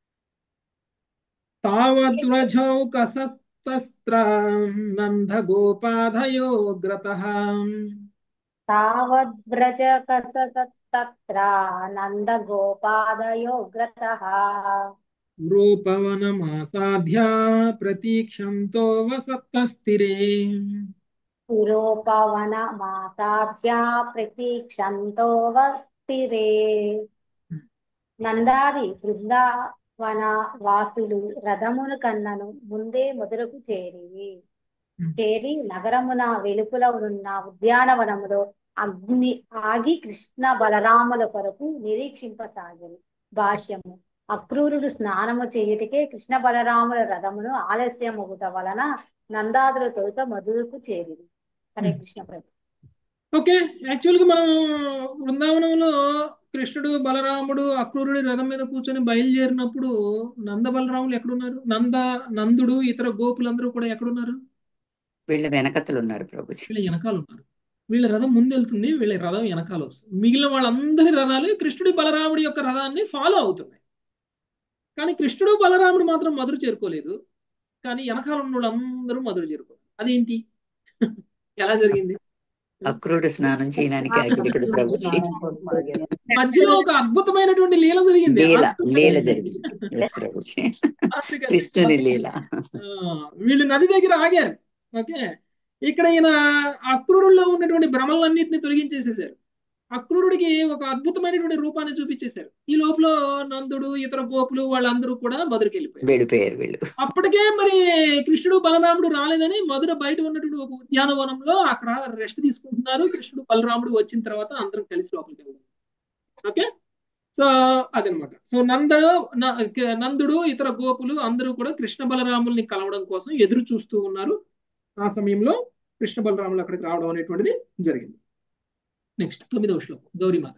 తావద్వ్రజౌ కసతస్త్ర నంద గోపాధయోగ్రత తావద్వ్రజ కసతత్ర నంద గోపాదయోగ్రతః రూపవనమాసాధ్య ప్రతీక్షంతో వసత్తస్థిరే పురోపవన మాసాధ్య ప్రతీక్షంతో వస్తిరే నందాది బృందావన వాసులు రథమును కన్నను ముందే మొదలకు చేరి చేరి నగరమున వెలుపుల ఉన్న ఉద్యానవనములో అగ్ని ఆగి కృష్ణ బలరాముల కొరకు నిరీక్షింపసాగను భాష్యము అక్రూరుడు స్నానము చేయుటకే కృష్ణ బలరాముల రథమును ఆలస్యమగుట వలన నందాదుల తొలుత మధురకు చేరిది హరే కృష్ణ ప్రభు ఓకే యాక్చువల్గా మనం బృందావనంలో కృష్ణుడు బలరాముడు అక్రూరుడి రథం మీద కూర్చొని బయలుదేరినప్పుడు నంద బలరాములు ఎక్కడున్నారు నంద నందుడు ఇతర గోపులందరూ కూడా ఎక్కడున్నారు వీళ్ళ వెనకతలు ఉన్నారు ప్రభుజీ వీళ్ళ వెనకాల ఉన్నారు వీళ్ళ రథం ముందు వెళ్తుంది వీళ్ళ రథం వెనకాల వస్తుంది మిగిలిన వాళ్ళందరి రథాలు కృష్ణుడి బలరాముడి యొక్క రథాన్ని ఫాలో అవుతున్నాయి కానీ కృష్ణుడు బలరాముడు మాత్రం మధుర చేరుకోలేదు కానీ వెనకాల ఉన్న వాళ్ళందరూ మధుర చేరుకోలేదు అదేంటి ఎలా జరిగింది అక్రూరుడు స్నానం చేయడానికి అక్కడిక్కడ ప్రభుజీ మధ్యలో ఒక అద్భుతమైనటువంటి లీల జరిగింది లీల లీల జరిగింది Yes, ప్రభుజీ అందుకని కృష్ణుని లీల ఆ, వీళ్ళు నది దగ్గర ఆగారు ఓకే ఇక్కడ ఈయన అక్రూరుల్లో ఉన్నటువంటి భ్రమలన్నింటినీ తొలగించేసేసారు అక్రూరుడికి ఒక అద్భుతమైనటువంటి రూపాన్ని చూపించేశారు ఈ లోపల నందుడు ఇతర గోపులు వాళ్ళందరూ కూడా మధురకి వెళ్ళిపోయారు వెళ్ళిపోయారు వీళ్ళు అప్పటికే మరి కృష్ణుడు బలరాముడు రాలేదని మధుర బయట ఉన్నటువంటి ఒక ఉద్యానవనంలో అక్కడ రెస్ట్ తీసుకుంటున్నారు కృష్ణుడు బలరాముడు వచ్చిన తర్వాత అందరం కలిసి లోపలికి వెళ్దాం ఓకే సో అదనమాట సో నందుడు న- క- నందుడు ఇతర గోపులు అందరూ కూడా కృష్ణ బలరాముల్ని కలవడం కోసం ఎదురు చూస్తూ ఉన్నారు ఆ సమయంలో కృష్ణ బలరాములు అక్కడికి రావడం అనేటువంటిది జరిగింది నెక్స్ట్ తొమ్మిదవ శ్లోకం గౌరీమాత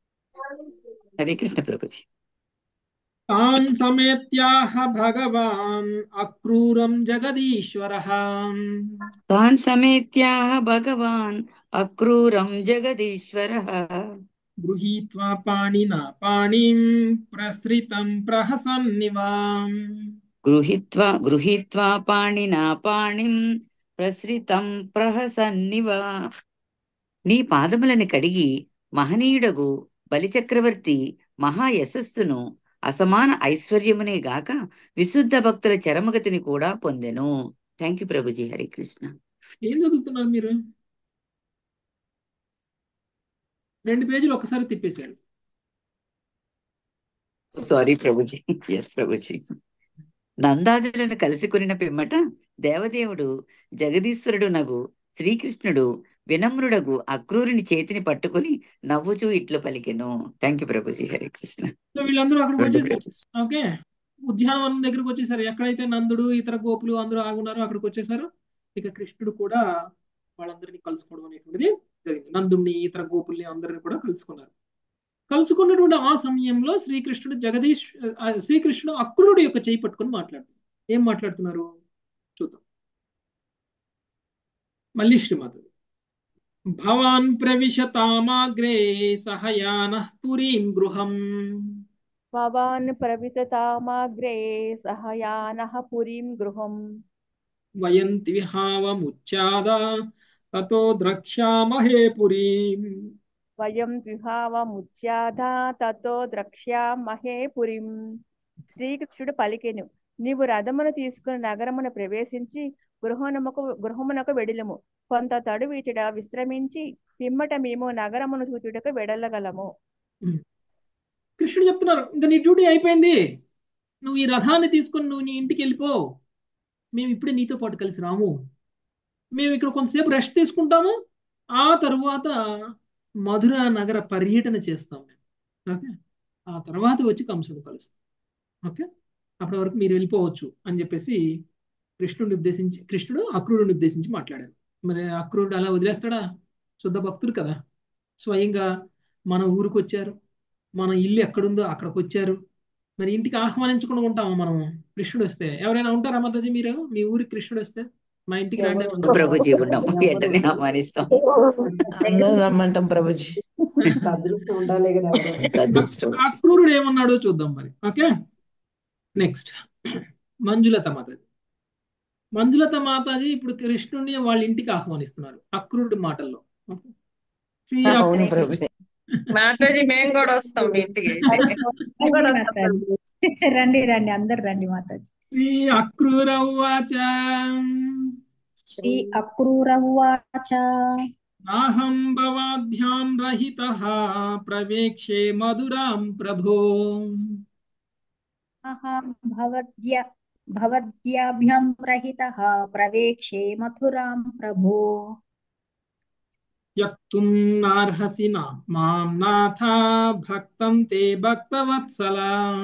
హరే కృష్ణ ప్రభుజీ తాన్ సమేత్యాహ భగవాన్ అక్రూరం జగదీశ్వర తాన్ సమేత్యాహ భగవాన్ అక్రూరం జగదీశ్వర గృహీత్వా పాణినా పాణిం ప్రసృతం ప్రహసన్నివాం గృహీత్వా గృహీత్వా పాణినా పాణిం ప్రసృతం ప్రహసన్నివ నీ పాదములను కడిగి మహనీయుడగు బలిచక్రవర్తి మహా యశస్సును అసమాన ఐశ్వర్యమునే గాక విశుద్ధ భక్తుల చరమగతిని కూడా పొందెను థ్యాంక్ యూ ప్రభుజీ హరి కృష్ణ ఏం చదువుతున్నారు మీరు రెండు పేజీలు ఒకసారి తిప్పేశారు సారీ ప్రభుజీ ఎస్ ప్రభుజీ నందాదులను కలిసి కొనిన పిమ్మట దేవదేవుడు జగదీశ్వరుడు నగు శ్రీకృష్ణుడు వినమ్రుడగు అక్రూరుని చేతిని పట్టుకుని నవ్వుచూ ఇట్లు పలికెను థ్యాంక్ యూ ప్రభుజీ హరి కృష్ణ సో వీళ్ళందరూ అక్కడికి వచ్చేసారు ఓకే ఉద్యానవనం దగ్గరికి వచ్చేసారు ఎక్కడైతే నందుడు ఇతర గోపులు అందరూ ఆగున్నారో అక్కడికి వచ్చేసారు ఇక కృష్ణుడు కూడా వాళ్ళందరినీ కలుసుకోవడం అనేటువంటిది జరిగింది నందుడిని ఇతర గోపుల్ని అందరిని కూడా కలుసుకున్నారు కలుసుకున్నటువంటి ఆ సమయంలో శ్రీకృష్ణుడు జగదీష్ ఆ, శ్రీకృష్ణుడు అక్రూరుడు యొక్క చేయి పట్టుకొని మాట్లాడుతున్నారు ఏం మాట్లాడుతున్నారు చూద్దాం మళ్ళీ శ్రీమాత భవాన్ ప్రవిశతామాగ్రే సహయాన పురీం గృహం భవాన్ ప్రవిశతామాగ్రే సహయానః పురీం గృహం వయంతి విహావముచ్చాద తతో ద్రక్ష్యామహే పురీం వయం ద్విహావముచ్యాధ తతో ద్రక్ష్యామహే పురీం శ్రీకృష్ణుడు పలికెను నీవు రథమును తీసుకుని నగరమును ప్రవేశించి గృహమునకు గృహమునకు వెడిలము కొంత తడు వీచుట విశ్రమించి పిమ్మట మేము నగరమును చూచుటకు వెడలగలము కృష్ణుడు చెప్తున్నారు ఇంకా నీ డ్యూటీ అయిపోయింది నువ్వు ఈ రథాన్ని తీసుకొని నువ్వు నీ ఇంటికి వెళ్ళిపో మేము ఇప్పుడే నీతో పాటు కలిసి రాము మేము ఇక్కడ కొంతసేపు రెస్ట్ తీసుకుంటాము ఆ తరువాత మధుర నగర పర్యటన చేస్తాం మేము ఓకే ఆ తర్వాత వచ్చి కంసుడు కలుస్తాం ఓకే అప్పటి వరకు మీరు వెళ్ళిపోవచ్చు అని చెప్పేసి కృష్ణుడిని ఉద్దేశించి కృష్ణుడు అక్రూరుని ఉద్దేశించి మాట్లాడారు మరి అక్రూరుడు అలా వదిలేస్తాడా శుద్ధ భక్తుడు కదా స్వయంగా మన ఊరికి వచ్చారు మన ఇల్లు ఎక్కడుందో అక్కడికి వచ్చారు మరి ఇంటికి ఆహ్వానించకుండా ఉంటామా మనం కృష్ణుడు వస్తే ఎవరైనా ఉంటారా మాతాజీ మీరు మీ ఊరికి కృష్ణుడు వస్తే మా ఇంటికి రండి ఎవరు ఏమన్నా ప్రభుజీ ఉన్నాం ఎవరు వెంటనే ఆహ్వానిస్తాం అందరూ రమ్మంటాం ప్రభుజీ అంత అదృష్టం ఉండాలి కానీ ఎవరు ఎంత అదృష్టం అక్రూరుడు ఏమన్నాడో చూద్దాం మరి ఓకే నెక్స్ట్ మంజులత మాతాజీ మంజులత మాతాజీ ఇప్పుడు కృష్ణుడిని వాళ్ళ ఇంటికి ఆహ్వానిస్తున్నారు అక్రూరుడి మాటల్లో శ్రీ అవును అక్రూరుడు ప్రభుజీ మాతాజీ మేము కూడా వస్తాం మీ ఇంటికి మేము కూడా రండి వస్తాం మాతాజీ రండి రండి అందరు రండి మాతాజీ శ్రీ అక్రూరవాచ శ్రీ అక్రూరవాచ నాహం భవాభ్యాం రహితః ప్రవేక్షే మధురాం ప్రభో అహం భవద్య భవద్యాభ్యం రహితః ప్రవేక్షే మథురాం ప్రభో త్యక్తుం నార్హసి నా మాం నాథ భక్తం తే భక్తవత్సలాం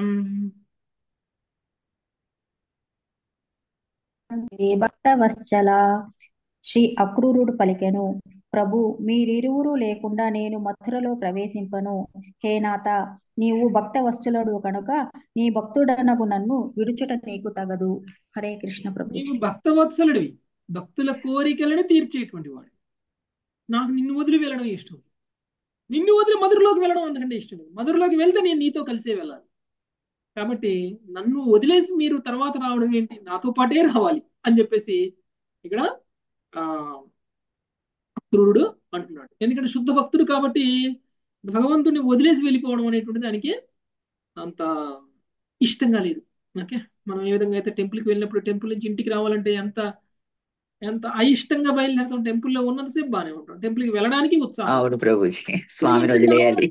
ఏ భక్తవత్సల శ్రీ అక్రూరుడు పలికెను ప్రభు మీరిరువురు లేకుండా నేను మథురలో ప్రవేశింపను హే నాథ నీవు భక్తవత్సలుడు కనుక నీ భక్తుడనగు నన్ను విడుచుట నీకు తగదు హరే కృష్ణ ప్రభు నీవు భక్తవత్సలుడివి భక్తుల కోరికలను తీర్చేటువంటి వాడు నాకు నిన్ను వదిలి వెళ్ళడం ఇష్టం నిన్ను వదిలి మధురలోకి వెళ్ళడం అంతకంటే ఇష్టం లేదు మధురలోకి వెళ్తే నేను నీతో కలిసే వెళ్ళాలి కాబట్టి నన్ను వదిలేసి మీరు తర్వాత రావడం ఏంటి నాతో పాటే రావాలి అని చెప్పేసి ఇక్కడ ఆ అక్రూరుడు అంటున్నాడు ఎందుకంటే శుద్ధ భక్తుడు కాబట్టి భగవంతుని వదిలేసి వెళ్ళిపోవడం అనేటువంటి దానికి అంత ఇష్టంగా లేదు ఓకే మనం ఏ విధంగా అయితే టెంపుల్కి వెళ్ళినప్పుడు టెంపుల్ నుంచి ఇంటికి రావాలంటే ఎంత ఎంత అయిష్టంగా బయలుదేరుతాం టెంపుల్లో ఉన్నంతసేపు బాగానే ఉంటాం టెంపుల్కి వెళ్ళడానికి ఉత్సాహం అవును ప్రభుజీ స్వామిని వదిలేయాలి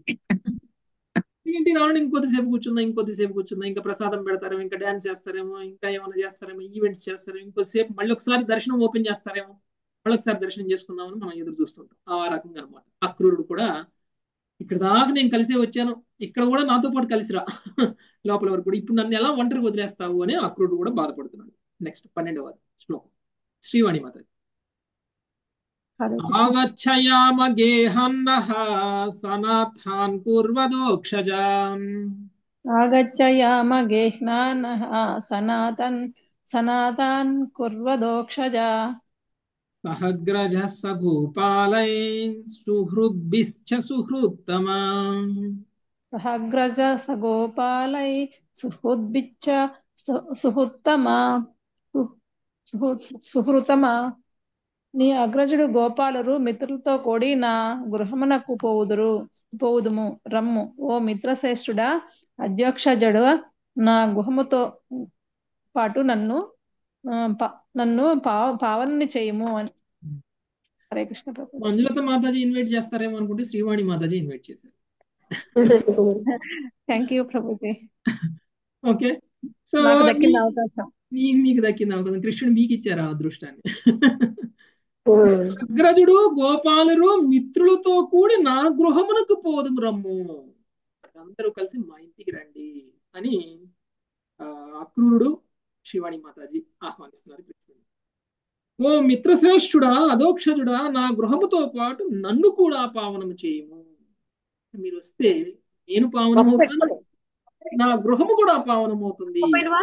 ఇంటికి రావడం ఇంకొద్దిసేపు కూర్చుందా ఇంకొద్దిసేపు కూర్చుందా ఇంకా ప్రసాదం పెడతారేమో ఇంకా డాన్స్ చేస్తారేమో ఇంకా ఏమైనా చేస్తారేమో ఈవెంట్స్ చేస్తారేమో ఇంకొద్దిసేపు మళ్ళీ ఒకసారి దర్శనం ఓపెన్ చేస్తారేమో మళ్ళీ ఒకసారి దర్శనం చేసుకుందామని మనం ఎదురు చూస్తుంటాం ఆ రకంగా అనమాట అక్రూరుడు కూడా ఇక్కడ దాకా నేను కలిసే వచ్చాను ఇక్కడ కూడా నాతో పాటు కలిసిరా లోపల వరకు కూడా ఇప్పుడు నన్ను ఎలా ఒంటరికి వదిలేస్తావు అని అక్రూరుడు కూడా బాధపడుతున్నాడు నెక్స్ట్ పన్నెండవ శ్లోకం శ్రీవాణి మాత హరే కృష్ణ ఆగచ్చయామ గేహన్నః సనాథాన్ కుర్వదోక్షజాన్ ఆగచ్చయామ గేహ్నానః సనాతన్ సనాతాన్ కుర్వదోక్షజా సహగ్రజ సగోపాలై సుహృద్భిశ్చ సుహృత్తమా సహగ్రజ సగోపాలై సుహృద్భిచ్చ సు- సుహృత్తమా సు- సుహృ- సుహృతమా నీ అగ్రజుడు గోపాలురు మిత్రులతో కూడి నా గృహమునకు పోవుదురు పోవుదుము రమ్ము ఓ మిత్రశ్రేష్ఠుడా అధ్యక్షజడు నా గుహముతో పాటు నన్ను ఆ, ప- నన్ను పావ పావనని చేయము అని హరే కృష్ణ ప్రభు మంజులత మాతాజీ ఇన్వైట్ చేస్తారేమో అనుకుంటే శ్రీవాణి మాతాజీ ఇన్వైట్ చేశారు థ్యాంక్ యూ ప్రభుజీ ఓకే సో నాకు దక్కిన అవకాశం మీ మీకు దక్కింది అవకాశం కృష్ణుడు మీకు ఇచ్చారు ఆ అదృష్టాన్ని అగ్రజుడు గోపాలురు మిత్రులతో కూడి నా గృహమునకు పోదుము రమ్ము అందరూ కలిసి మా ఇంటికి రండి అని ఆ, అక్రూరుడు శివాణి మాతాజీ ఆహ్వానిస్తున్నారు కృష్ణుడు ఓ మిత్రశ్రేష్ఠుడా అదోక్షజుడా నా గృహముతో పాటు నన్ను కూడా పావనము చేయము మీరు వస్తే నేను పావనమవుతాను నా గృహము కూడా పావనమవుతుంది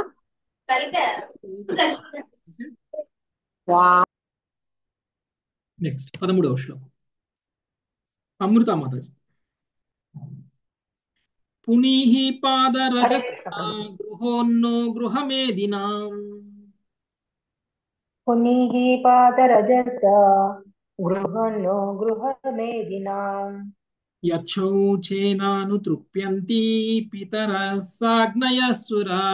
నెక్స్ట్ పదమూడవ శ్లోకం అమృత మాతాజీ పునీః పాదరజస గృహోన్నో గృహమేదినాం పునీః పాదరజస గృహన్నో గృహమేదినాం యచ్చౌచేనాను తృప్యంతి పితర సాగ్నయసురా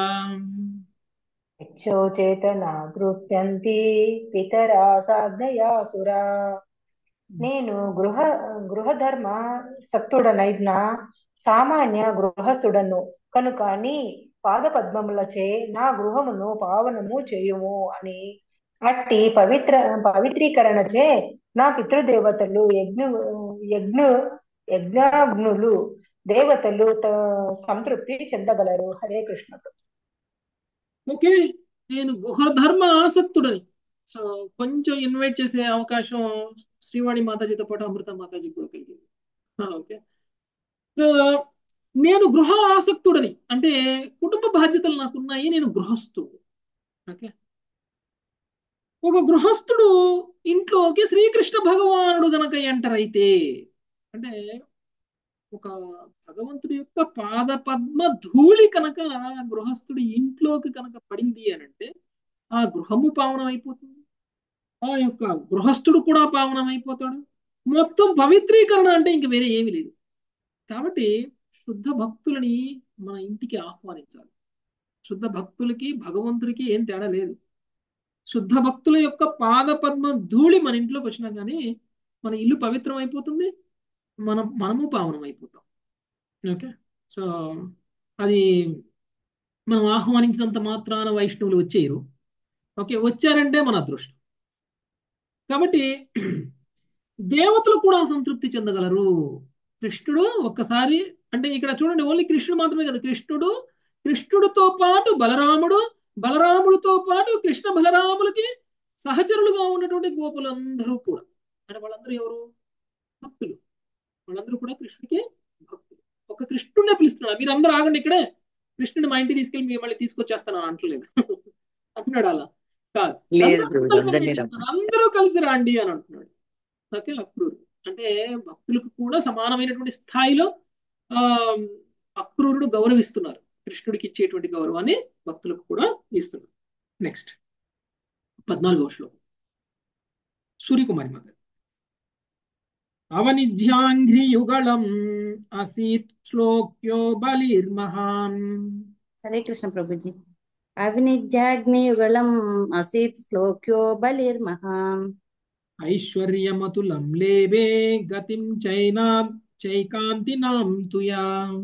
యక్షోచేతనా గృహ్యంతి పితరా సాధయాసురా నేను గృహ గృహధర్మ సక్తుడనైన సామాన్య గృహస్థుడను కనుక నీ పాదపద్మములచే నా గృహమును పావనము చేయుము అని అట్టి పవిత్ర పవిత్రీకరణచే నా పితృదేవతలు యజ్ఞ యజ్ఞ యజ్ఞాగ్నులు దేవతలు త- సంతృప్తి చెందగలరు హరే కృష్ణ ఓకే నేను గృహధర్మ ఆసక్తుడని సో కొంచెం ఇన్వైట్ చేసే అవకాశం శ్రీవాణి మాతాజీతో పాటు అమృత మాతాజీ కూడా కలిగింది ఓకే సో నేను గృహ ఆసక్తుడని అంటే కుటుంబ బాధ్యతలు నాకున్నాయి నేను గృహస్థుడు ఓకే ఒక గృహస్థుడు ఇంట్లోకి శ్రీకృష్ణ భగవానుడు గనక ఎంటర్ అయితే అంటే ఒక భగవంతుడి యొక్క పాద పద్మ ధూళి కనుక గృహస్థుడి ఇంట్లోకి కనుక పడింది అని అంటే ఆ గృహము పావనం అయిపోతుంది ఆ యొక్క గృహస్థుడు కూడా పావనం అయిపోతాడు మొత్తం పవిత్రీకరణ అంటే ఇంక వేరే ఏమీ లేదు కాబట్టి శుద్ధ భక్తులని మన ఇంటికి ఆహ్వానించాలి శుద్ధ భక్తులకి భగవంతుడికి ఏం తేడా లేదు శుద్ధ భక్తుల యొక్క పాద పద్మ ధూళి మన ఇంట్లోకి వచ్చినా కానీ మన ఇల్లు పవిత్రం అయిపోతుంది మనం మనము పావనం అయిపోతాం ఓకే సో అది మనం ఆహ్వానించినంత మాత్రాన వైష్ణవులు వచ్చేయరు ఓకే వచ్చారంటే మన అదృష్టం కాబట్టి దేవతలు కూడా సంతృప్తి చెందగలరు కృష్ణుడు ఒక్కసారి అంటే ఇక్కడ చూడండి ఓన్లీ కృష్ణుడు మాత్రమే కదా కృష్ణుడు కృష్ణుడితో పాటు బలరాముడు బలరాముడితో పాటు కృష్ణ బలరాములకి సహచరులుగా ఉన్నటువంటి గోపులందరూ కూడా అంటే వాళ్ళందరూ ఎవరు భక్తులు వాళ్ళందరూ కూడా కృష్ణుడికి భక్తులు ఒక కృష్ణుడినే పిలుస్తున్నాడు మీరందరూ ఆగండి ఇక్కడే కృష్ణుడిని మా ఇంటికి తీసుకెళ్ళి మీ మళ్ళీ తీసుకొచ్చేస్తాను అంటలేదు అంటున్నాడు అలా కాదు లేదు అందరూ ప్రభు కలిసి అందరినీ రండి. రమ్మని అందరూ కలిసి రండి అని అంటున్నాడు ఓకే అక్రూరు అంటే భక్తులకు కూడా సమానమైనటువంటి స్థాయిలో ఆ అక్రూరుడు గౌరవిస్తున్నారు కృష్ణుడికి ఇచ్చేటువంటి గౌరవాన్ని భక్తులకు కూడా ఇస్తున్నారు నెక్స్ట్ పద్నాలుగవ శ్లోకం సూర్యకుమారి మాత అవనిధ్యాంఘ్రియుగళం అసీత్ శ్లోక్యో బలిర్మహాన్ హరే కృష్ణ ప్రభుజీ అవినిజ్ఞాగ్నియుగళం అసీత్ శ్లోక్యో బలిర్మహాన్ ఐశ్వర్యమతులం లేవే గతిం చైనా చైకాంతినాం తుయా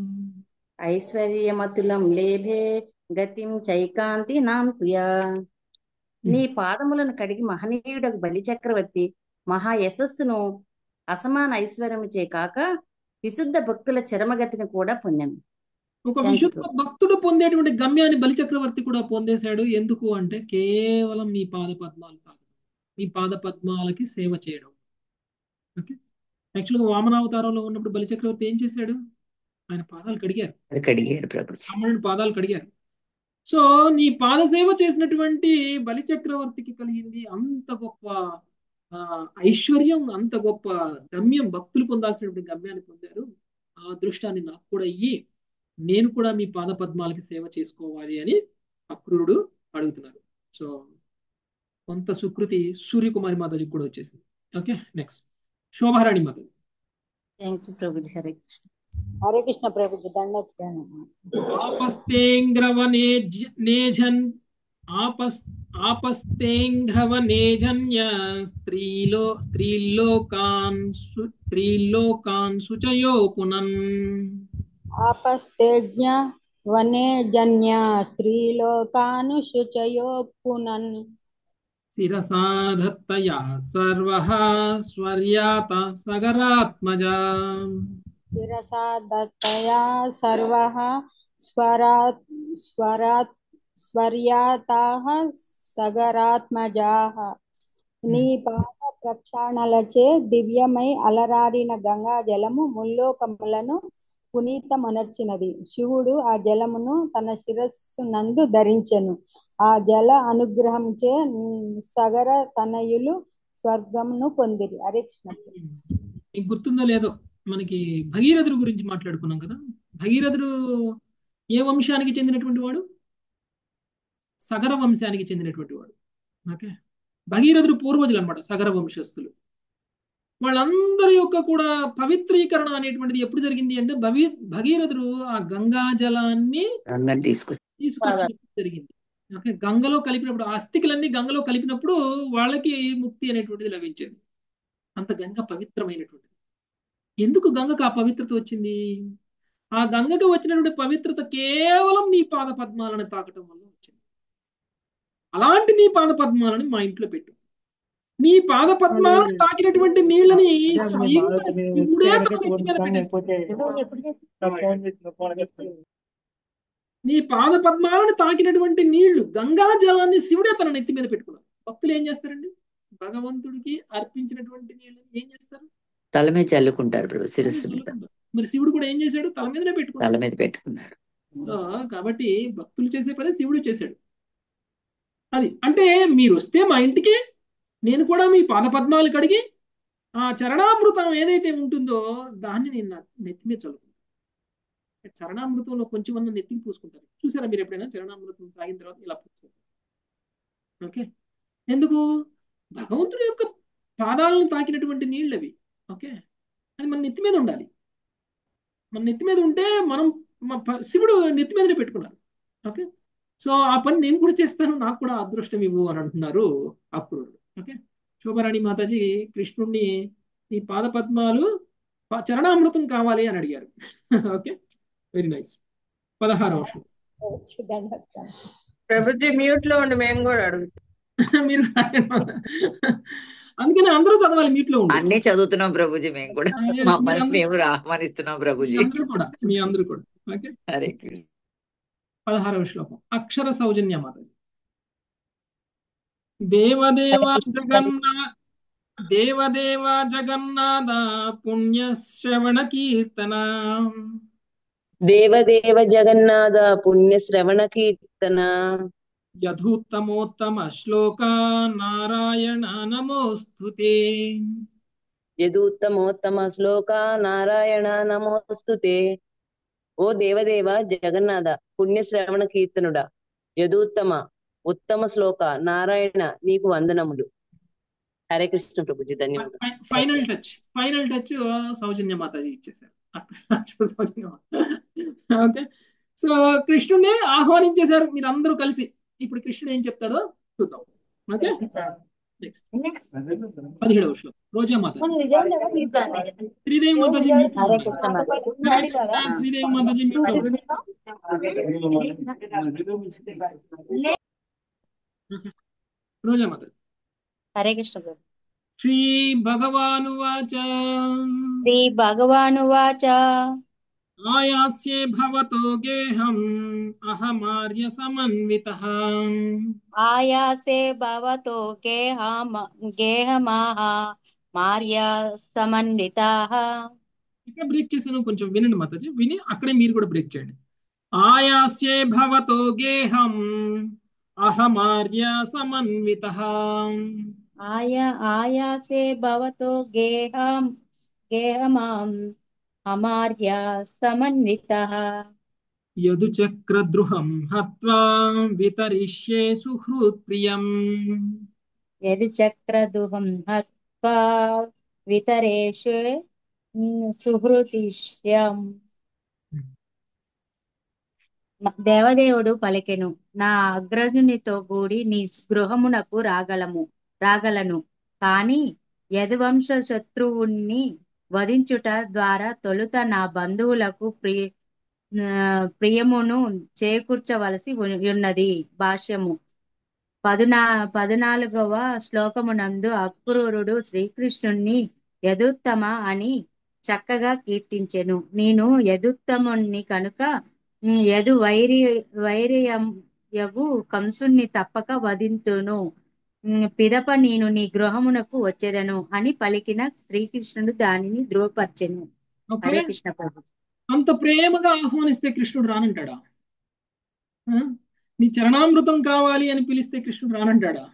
ఐశ్వర్యమతులం లేభే గతిం చైకాంతి నాం తుయా నీ పాదములను కడిగి మహనీయుడకు బలి చక్రవర్తి మహా యశస్సును అసమాన ఐశ్వర్యముచే కాక విశుద్ధ భక్తుల చరమగతిని కూడా పొందాను ఒక Thank you, విశుద్ధ ప్రభు. భక్తుడు పొందేటువంటి గమ్యాన్ని బలిచక్రవర్తి కూడా పొందేశాడు ఎందుకు అంటే కేవలం మీ పాద పద్మాలు తాకడం మీ పాద పద్మాలకి సేవ చేయడం ఓకే యాక్చువల్గా వామనావతారంలో ఉన్నప్పుడు బలిచక్రవర్తి ఏం చేశాడు ఆయన పాదాలు కడిగారు కడిగారు ప్రభు బ్రాహ్మణుడి పాదాలు కడిగారు సో నీ పాద సేవ చేసినటువంటి బలిచక్రవర్తికి కలిగింది అంత గొప్ప ఆ, ఐశ్వర్యం అంత గొప్ప గమ్యం భక్తులు పొందాల్సినటువంటి గమ్యాన్ని పొందారు ఆ అదృష్టాన్ని నాకు కూడా ఇయ్యి నేను కూడా మీ పాద పద్మాలకి సేవ చేసుకోవాలి అని అక్రూరుడు అడుగుతున్నారు సో కొంత సుకృతి సూర్యకుమారి మాతాజీకి కూడా వచ్చేసింది okay next Shobharani mataji thank you ప్రభుజీ హరే కృష్ణ హరే కృష్ణ ప్రభుజీ దండోత్ ఆపస్తేంగ్రవనేజ్ నేజన్ ఆపస్ ఆపస్తేంగ్రవనేజన్య స్త్రీలో స్త్రీలోకాన్ సు స్త్రీలోకాన్ శుచయో పునన్ ఆపస్తేజ్ఞ వనే జన్య స్త్రీలోకాను శుచయో పునన్ శిరసా దత్తయా సర్వః స్వర్యాత సగరాత్మజా శిరసా దత్తయా సర్వః స్వరాత్ స్వరాత్ స్వర్యాతాః సగరాత్మజాః నీ పాద ప్రక్షాళనలచే దివ్యమై అలరారిన గంగా జలము ముల్లోకములను పునీతమనర్చినది శివుడు ఆ జలమును తన శిరస్సు నందు ధరించెను ఆ జల అనుగ్రహంచే ఉమ్, సగర తనయులు స్వర్గమును పొందిరి హరే కృష్ణ మీకు గుర్తుందో లేదో మనకి భగీరథుడు గురించి మాట్లాడుకున్నాం కదా భగీరథుడు ఏ వంశానికి చెందినటువంటి వాడు సగర వంశానికి చెందినటువంటి వాడు ఓకే భగీరథుడు పూర్వజులు అనమాట సగర వంశస్థులు వాళ్ళందరి యొక్క కూడా పవిత్రీకరణ అనేటువంటిది ఎప్పుడు జరిగింది అంటే భవీ భగీరథుడు ఆ గంగా జలాన్ని రంగం తీసుకొచ్చి తీసుకొచ్చినప్పుడు జరిగింది ఓకే గంగలో కలిపినప్పుడు ఆ అస్థికలన్నీ గంగలో కలిపినప్పుడు వాళ్ళకి ముక్తి అనేటువంటిది లభించింది అంత గంగ పవిత్రమైనటువంటిది ఎందుకు గంగకు ఆ పవిత్రత వచ్చింది ఆ గంగకు వచ్చినటువంటి పవిత్రత కేవలం నీ పాద పద్మాలను తాకటం వల్ల వచ్చింది అలాంటి నీ పాద పద్మాలను మా ఇంట్లో పెట్టు నీ పాద పద్మాలను తాకినటువంటి నీళ్ళని స్వయంగా శివుడే తన నెత్తి మీద పెట్టాడు. నీ పాద పద్మాలను తాకినటువంటి నీళ్లు గంగా జలాన్ని శివుడే తన నెత్తి మీద పెట్టుకున్నారు భక్తులు ఏం చేస్తారండి భగవంతుడికి అర్పించినటువంటి నీళ్ళని ఏం చేస్తారు తల మీద చల్లుకుంటారు ప్రభు శిరస్సు మీద మరి శివుడు కూడా ఏం చేశాడు తల మీదనే తల పెట్టుకున్నాడు మీద పెట్టుకున్నారు ఆ, కాబట్టి భక్తులు చేసే పని శివుడు చేశాడు అది అంటే మీరు వస్తే మా ఇంటికి నేను కూడా మీ పాదపద్మాలు కడిగి ఆ చరణామృతం ఏదైతే ఉంటుందో దాన్ని నేను నా నెత్తి మీద చల్లుకుంటాను చరణామృతంలో కొంచెం అన్న నెత్తికి పూసుకుంటారు చూసారా మీరు ఎప్పుడైనా చరణామృతం తాగిన తర్వాత ఇలా పూసుకుంటారు ఓకే ఎందుకు భగవంతుడి యొక్క పాదాలను తాకినటువంటి నీళ్ళు అవి ఓకే అది మన నెత్తి మీద ఉండాలి మన నెత్తి మీద ఉంటే మనం మన ప- శివుడు నెత్తి మీదనే పెట్టుకున్నారు ఓకే సో ఆ పని నేను కూడా చేస్తాను నాకు కూడా అదృష్టం ఇవ్వు అని అంటున్నారు అక్రూరుడు ఓకే శోభరాణి మాతాజీ కృష్ణుడిని ఈ పాద పద్మాలు ప- చరణామృతం కావాలి అని అడిగారు ఓకే వెరీ నైస్ పదహారవ శ్లోకం. ప్రభుజీ మ్యూట్ లో ఉండి మేము కూడా అడుగుతాం మీరు అందుకని అందరూ చదవాలి మీట్లో ఉండి అన్నీ చదువుతున్నాం ప్రభుజీ మేము కూడా ఆ, yes, మమ్మల్ని మీరందరూ- మేము ఆహ్వానిస్తున్నాం మీ ప్రభుజీ అందరూ కూడా మీ అందరూ కూడా ఓకే హరే కృష్ణ పదహారవ శ్లోకం అక్షర సౌజన్య మాత దేవదేవ జగన్నా దేవదేవ జగన్నాథ పుణ్యశ్రవణ కీర్తన దేవదేవ జగన్నాథ పుణ్య శ్రవణ కీర్తన యథూత్తమోత్తమ శ్లోక నారాయణ నమోస్తుతే యదుత్తమోత్తమ శ్లోక నారాయణ నమోస్తుతే ఓ దేవదేవ జగన్నాథ పుణ్య శ్రవణ కీర్తనుడా యదుత్తమ ఉత్తమ శ్లోక నారాయణ నీకు వందనములు హరే కృష్ణ ప్రభుజీ ధన్యవాదాలు final touch final touch Soujanya mataji ఇచ్చేశారు అక్షర సౌజన్య మాత ఓకే సో కృష్ణుడిని ఆహ్వానించేశారు మీరు అందరూ కలిసి ఇప్పుడు కృష్ణుడు ఏం చెప్తాడో చూద్దాం ఓకే నెక్స్ట్ పదిహేడవ శ్లోకం రోజా మాత శ్రీదేవి మాతాజీ mute లో హరే ఉన్నారు. కృష్ణ మాతాజీ. హరే కృష్ణ, శ్రీదేవి మాతాజీ mute లో ఉన్నారు. రోజా మాత హరే కృష్ణ ప్రభు శ్రీ భగవానువాచ శ్రీ భగవానువాచ ఆయాస్యే భవతో గేహం అహమార్య సమన్వితః ఆయాసే భవతో గేహమ గేహమాహ మార్య సమన్వితాః ఇక్కడ బ్రేక్ చేశాను కొంచెం వినండి మాతాజీ విని అక్కడే మీరు కూడా బ్రేక్ చేయండి ఆయాస్యే భవతో గేహం అహమార్య సమన్వితః ఆయా ఆయాసే భవతో గేహం గేహమాం అమార్య సమన్వితః యదుచక్రద్రుహం హత్వా వితరిష్యే సుహృత్ప్రియం యది చక్రదుహం హత్వా వితరేషు సుహృతిష్యం దేవదేవుడు పలికెను నా అగ్రజునితో కూడి నీ గృహమునకు రాగలము రాగలను కాని యదువంశ శత్రువుని వధించుట ద్వారా తొలుత నా బంధువులకు ప్రియ ఆ, ప్రియమును చేకూర్చవలసి ఉ- ఉన్నది భాష్యము పదునా పదునాలుగవ శ్లోకమునందు అక్రూరుడు శ్రీకృష్ణుణ్ణి యదుత్తమ అని చక్కగా కీర్తించెను నేను యదుత్తముణ్ణి కనుక ఉమ్, యదు వైరి వైర్యం యగు కంసుణ్ణి తప్పక వధింతును ఉమ్, పిదప నేను నీ గృహమునకు వచ్చేదను అని పలికిన శ్రీకృష్ణుడు దానిని ధృవపరచెను ఓకే హరే కృష్ణ ప్రభు అంత ప్రేమగా ఆహ్వానిస్తే కృష్ణుడు రానంటాడా ఆ? నీ చరణామృతం కావాలి అని పిలిస్తే కృష్ణుడు రానంటాడా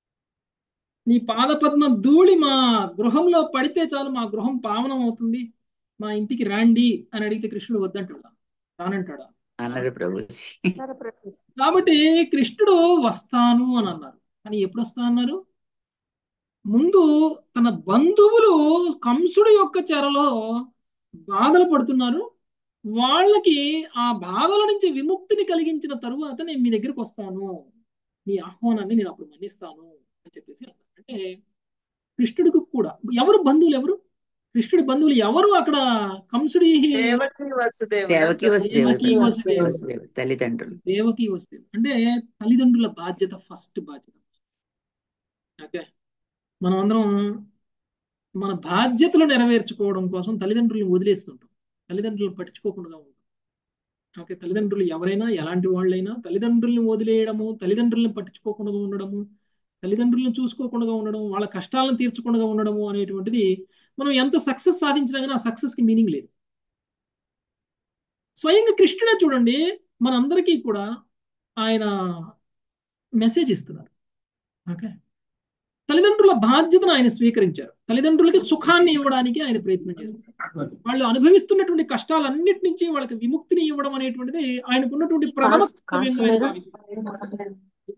నీ పాదపద్మ ధూళి మా గృహంలో పడితే చాలు మా గృహం పావనం అవుతుంది మా ఇంటికి రాండి అని అడిగితే కృష్ణుడు వద్దంటాడా రానంటాడా అన్నారు ప్రభుజీ కాబట్టి కృష్ణుడు వస్తాను అని అన్నారు కానీ ఎప్పుడు వస్తా అన్నారు ముందు తన బంధువులు కంసుడు యొక్క చెరలో బాధలు పడుతున్నారు వాళ్ళకి ఆ బాధల నుంచి విముక్తిని కలిగించిన తరువాత నేను మీ దగ్గరికి వస్తాను నీ ఆహ్వానాన్ని నేను అప్పుడు మన్నిస్తాను అని చెప్పేసి అన్నారు అంటే కృష్ణుడికి కూడా ఎవరు బంధువులు ఎవరు కృష్ణుడి బంధువులు ఎవరు అక్కడ కంసుడి దేవకి వసుదేవుడు దేవకి వసుదేవుడు దేవకి వసుదేవుడు వసుదేవుడు తల్లిదండ్రులు దేవకి వసుదేవుడు అంటే తల్లిదండ్రుల బాధ్యత ఫస్ట్ బాధ్యత ఓకే మనం అందరం మన బాధ్యతలు నెరవేర్చుకోవడం కోసం తల్లిదండ్రులను వదిలేస్తుంటాం తల్లిదండ్రులను పట్టించుకోకుండా ఉంటాం ఓకే తల్లిదండ్రులు ఎవరైనా ఎలాంటి వాళ్ళైనా తల్లిదండ్రులను వదిలేయడము తల్లిదండ్రులను పట్టించుకోకుండా ఉండడము తల్లిదండ్రులను చూసుకోకుండా ఉండడం వాళ్ళ కష్టాలను తీర్చకుండా ఉండడము అనేటువంటిది మనం ఎంత సక్సెస్ సాధించినా కానీ ఆ సక్సెస్ కి మీనింగ్ లేదు స్వయంగా కృష్ణుడే చూడండి మనందరికీ కూడా ఆయన మెసేజ్ ఇస్తున్నారు ఓకే తల్లిదండ్రుల బాధ్యతను ఆయన స్వీకరించారు తల్లిదండ్రులకి సుఖాన్ని ఇవ్వడానికి ఆయన ప్రయత్నం చేస్తారు వాళ్ళు అనుభవిస్తున్నటువంటి కష్టాలన్నిటి నుంచి వాళ్ళకి విముక్తిని ఇవ్వడం అనేటువంటిది ఆయనకున్నటువంటి ప్రథమ కర్తవ్యంగా ఆయన భావిస్తారు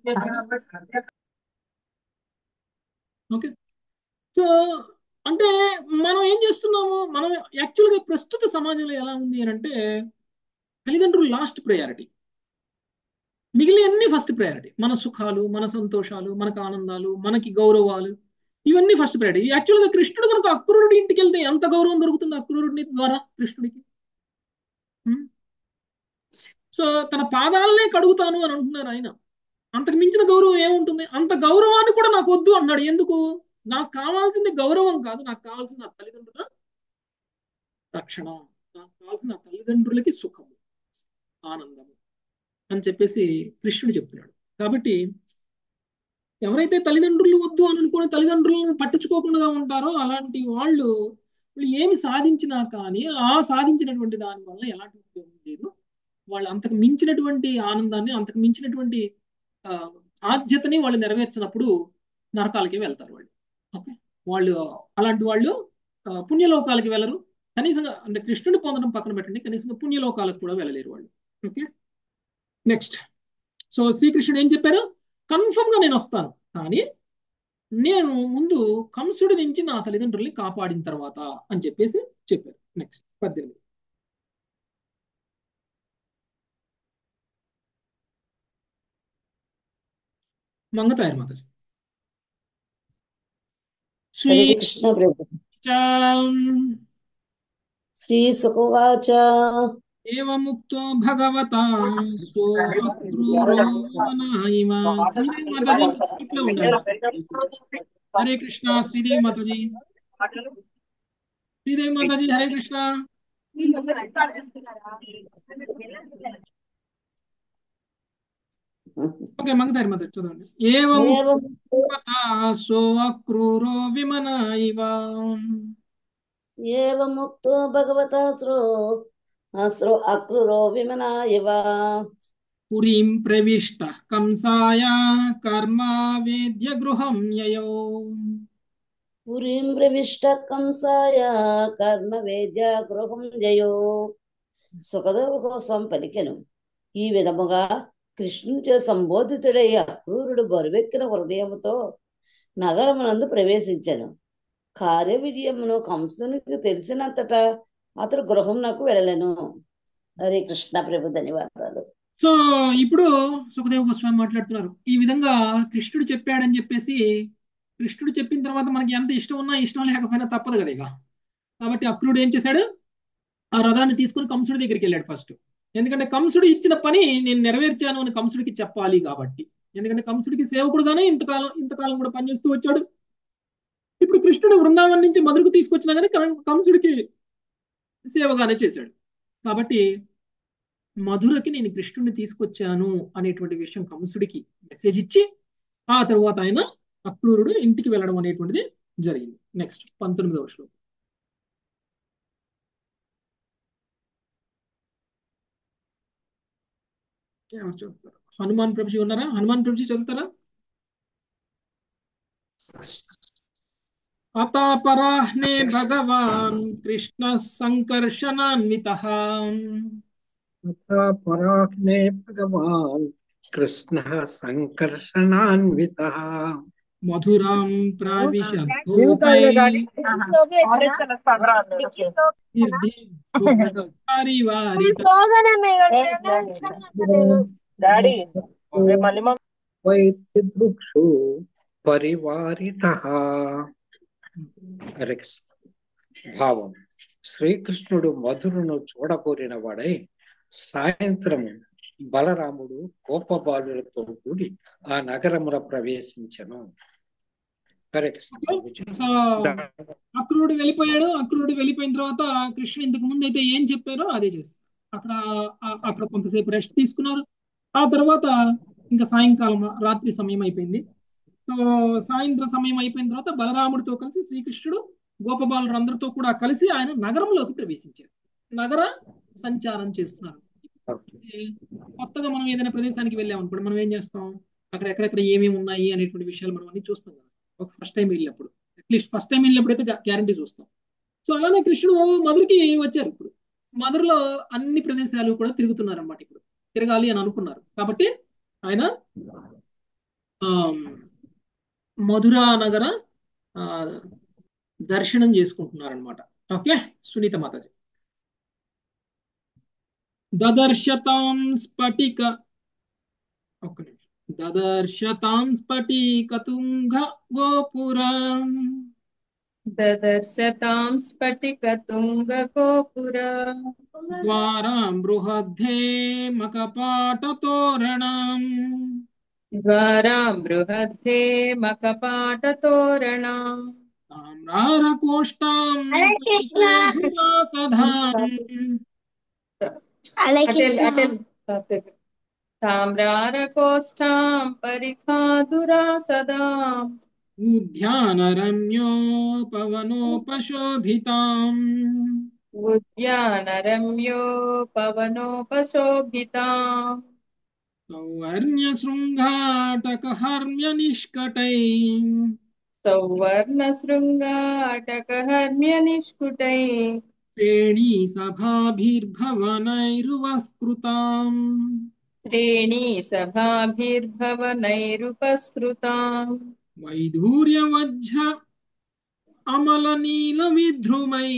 ఓకే సో అంటే మనం ఏం చేస్తున్నాము మనం యాక్చువల్గా ప్రస్తుత సమాజంలో ఎలా ఉంది అని అంటే తల్లిదండ్రులు లాస్ట్ ప్రయారిటీ మిగిలిన అన్ని ఫస్ట్ ప్రయారిటీ మన సుఖాలు మన సంతోషాలు మనకు ఆనందాలు మనకి గౌరవాలు ఇవన్నీ ఫస్ట్ ప్రయారిటీ యాక్చువల్గా కృష్ణుడు కనుక అక్రూరుడి ఇంటికి వెళ్తే ఎంత గౌరవం దొరుకుతుంది అక్రూరుడి ద్వారా కృష్ణుడికి హ్మ్? సో తన పాదాలనే కడుగుతాను అని అంటున్నారు ఆయన అంతకు మించిన గౌరవం ఏముంటుంది అంత గౌరవాన్ని కూడా నాకు వద్దు అన్నాడు ఎందుకు నాకు కావాల్సింది గౌరవం కాదు నాకు కావాల్సింది నా తల్లిదండ్రుల రక్షణ నాకు కావాల్సిన నా తల్లిదండ్రులకి సుఖము ఆనందము అని చెప్పేసి కృష్ణుడు చెప్తున్నాడు కాబట్టి ఎవరైతే తల్లిదండ్రులు వద్దు అని అనుకుని తల్లిదండ్రులను పట్టించుకోకుండా ఉంటారో అలాంటి వాళ్ళు వీళ్ళు ఏమి సాధించినా కానీ ఆ సాధించినటువంటి దాని వల్ల ఎలాంటి ఉపయోగం లేదు వాళ్ళు అంతకు మించినటువంటి ఆనందాన్ని అంతకు మించినటువంటి ఆ, ఆద్యతని వాళ్ళు నెరవేర్చినప్పుడు నరకాలకి వెళ్తారు వాళ్ళు ఓకే వాళ్ళు అలాంటి వాళ్ళు ఆ, పుణ్యలోకాలకి వెళ్ళరు కనీసంగా అంటే కృష్ణుడు పొందడం పక్కన పెట్టండి కనీసంగా పుణ్యలోకాలకు కూడా వెళ్ళలేరు వాళ్ళు ఓకే నెక్స్ట్ సో శ్రీకృష్ణుడు ఏం చెప్పారు కన్ఫర్మ్ గా నేను వస్తాను కానీ నేను ముందు కంసుడి నుంచి నా తల్లిదండ్రుల్ని కాపాడిన తర్వాత అని చెప్పేసి చెప్పారు నెక్స్ట్ పద్దెనిమిది మంగతాయర్ మాతాజీ శ్రీ హరే కృష్ణ ప్రభు శ్రీ సుఖవాచ ఏవముక్తో భగవతా సో అక్రూరో వనాయిమ శ్రీదేవి మాతాజీ ఇట్లా ఉండాలి హరే కృష్ణ శ్రీదేవి మాతాజీ శ్రీదేవి మాతాజీ హరే కృష్ణ ఓకే మంగతారి మాతాజీ చదవండి ఏవముక్తో భగవతా సో అక్రూరో విమన ఇవ ఏవముక్తో భగవతా శ్రో అశ్రో అక్రూరో విమనా ఇవ పురీం ప్రవిష్ట కంసాయ కర్మా వేద్య గృహం యయో పురీం ప్రవిష్ట కంసాయ కర్మ వేద్య గృహం జయో సుఖదేవ కోసం పలికెను ఈ విధముగా కృష్ణునిచే సంబోధితుడై అక్రూరుడు బరువెక్కిన హృదయముతో నగరమునందు ప్రవేశించెను కార్య విజయమును కంసునికి తెలిసినంతట అతడు గృహంనకు వెళ్ళలేను హరే కృష్ణ ప్రభు ధన్యవాదాలు సో ఇప్పుడు సుఖదేవ గోస్వామి మాట్లాడుతున్నారు ఈ విధంగా కృష్ణుడు చెప్పాడని చెప్పేసి కృష్ణుడు చెప్పిన తర్వాత మనకి ఎంత ఇష్టం ఉన్నా ఇష్టం లేకపోయినా తప్పదు కదా ఇక కాబట్టి అక్రూరుడు ఏం చేశాడు ఆ రథాన్ని తీసుకుని కంసుడి దగ్గరికి వెళ్ళాడు ఫస్ట్ ఎందుకంటే కంసుడు ఇచ్చిన పని నేను నెరవేర్చాను అని కంసుడికి చెప్పాలి కాబట్టి ఎందుకంటే కంసుడికి సేవకుడుగానే ఇంతకాలం ఇంతకాలం కూడా పనిచేస్తూ వచ్చాడు ఇప్పుడు కృష్ణుడు బృందావనం నుంచి మధురకు తీసుకొచ్చినా కానీ కంసుడికి సేవగానే చేశాడు కాబట్టి మధురకి నేను కృష్ణుడిని తీసుకొచ్చాను అనేటువంటి విషయం కంసుడికి మెసేజ్ ఇచ్చి ఆ తర్వాత ఆయన అక్రూరుడు ఇంటికి వెళ్ళడం అనేటువంటిది జరిగింది నెక్స్ట్ పంతొమ్మిదవ శ్లోకం ఎవరు చదువుతారు హనుమాన్ ప్రభుజీ ఉన్నారా హనుమాన్ ప్రభుజీ చదువుతారా అతాపరాహ్నే భగవాన్ కృష్ణ సంకర్షణాన్విత పరాహ్నే భగవాన్ కృష్ణ సంకర్షణాన్విత మధురాం ప్రావిశద్భూపై వైద్యదృక్షు పరివారిత భావం శ్రీకృష్ణుడు మధురను చూడకోరిన వాడై సాయంత్రం బలరాముడు కోపబాలులతో కూడి ఆ నగరమున ప్రవేశించను సో అక్రూరుడు వెళ్ళిపోయాడు అక్రూరుడు వెళ్ళిపోయిన తర్వాత కృష్ణుడు ఇంతకు ముందు అయితే ఏం చెప్పారో అదే చేస్తారు అక్కడ అక్కడ కొంతసేపు రెస్ట్ తీసుకున్నారు ఆ తర్వాత ఇంకా సాయంకాలం రాత్రి సమయం అయిపోయింది సో సాయంత్రం సమయం అయిపోయిన తర్వాత బలరాముడితో కలిసి శ్రీకృష్ణుడు గోపబాలుడు అందరితో కూడా కలిసి ఆయన నగరంలోకి ప్రవేశించారు నగర సంచారం చేస్తున్నారు కొత్తగా మనం ఏదైనా ప్రదేశానికి వెళ్ళాం అనుకోండి మనం ఏం చేస్తాం అక్కడ ఎక్కడెక్కడ ఏమేమి ఉన్నాయి అనేటువంటి విషయాలు మనం అన్ని చూస్తాం కదా ఒక ఫస్ట్ టైం వెళ్ళినప్పుడు అట్లీస్ట్ ఫస్ట్ టైం వెళ్ళినప్పుడు అయితే గ్యారంటీ చూస్తాం సో అలానే కృష్ణుడు మధురకి వచ్చారు ఇప్పుడు మధురలో అన్ని ప్రదేశాలు కూడా తిరుగుతున్నారు అన్నమాట ఇప్పుడు తిరగాలి అని అనుకున్నారు కాబట్టి ఆయన ఆ, మధురా నగర ఆ, దర్శనం చేసుకుంటున్నారు అనమాట ఓకే సునీత మాతాజీ దదర్శతాం స్ఫటిక ఒక్క నిమిషం దదర్శతాం స్ఫటికతుంగ గోపురం దదర్శతాం స్ఫటికతుంగగోపురా ద్వారాం బృహద్ధే మకపాటతోరణం ద్వారాం బృహద్ధే మకపాటతోరణాం తామ్రారకోష్టాం సధాం అటెల్ అటెల్ తామ్రారకోష్టాం పరిఖాదురా సదాం ఉద్యానరమ్యోపవనోపశోభితాం ఉద్యానరమ్యో పవనోపశోభితాం సౌవర్ణశృంగాటకహర్మ్యనిష్కటై సౌవర్ణశృంగాటకహర్మ్య నిష్కుటై శ్రేణీ సభాభిర్భవనైరువస్కృతాం శ్రేణీ సభాభిర్భవనైరుపస్కృతాం వైధూర్యవజ్ర అమలనీల విద్రుమై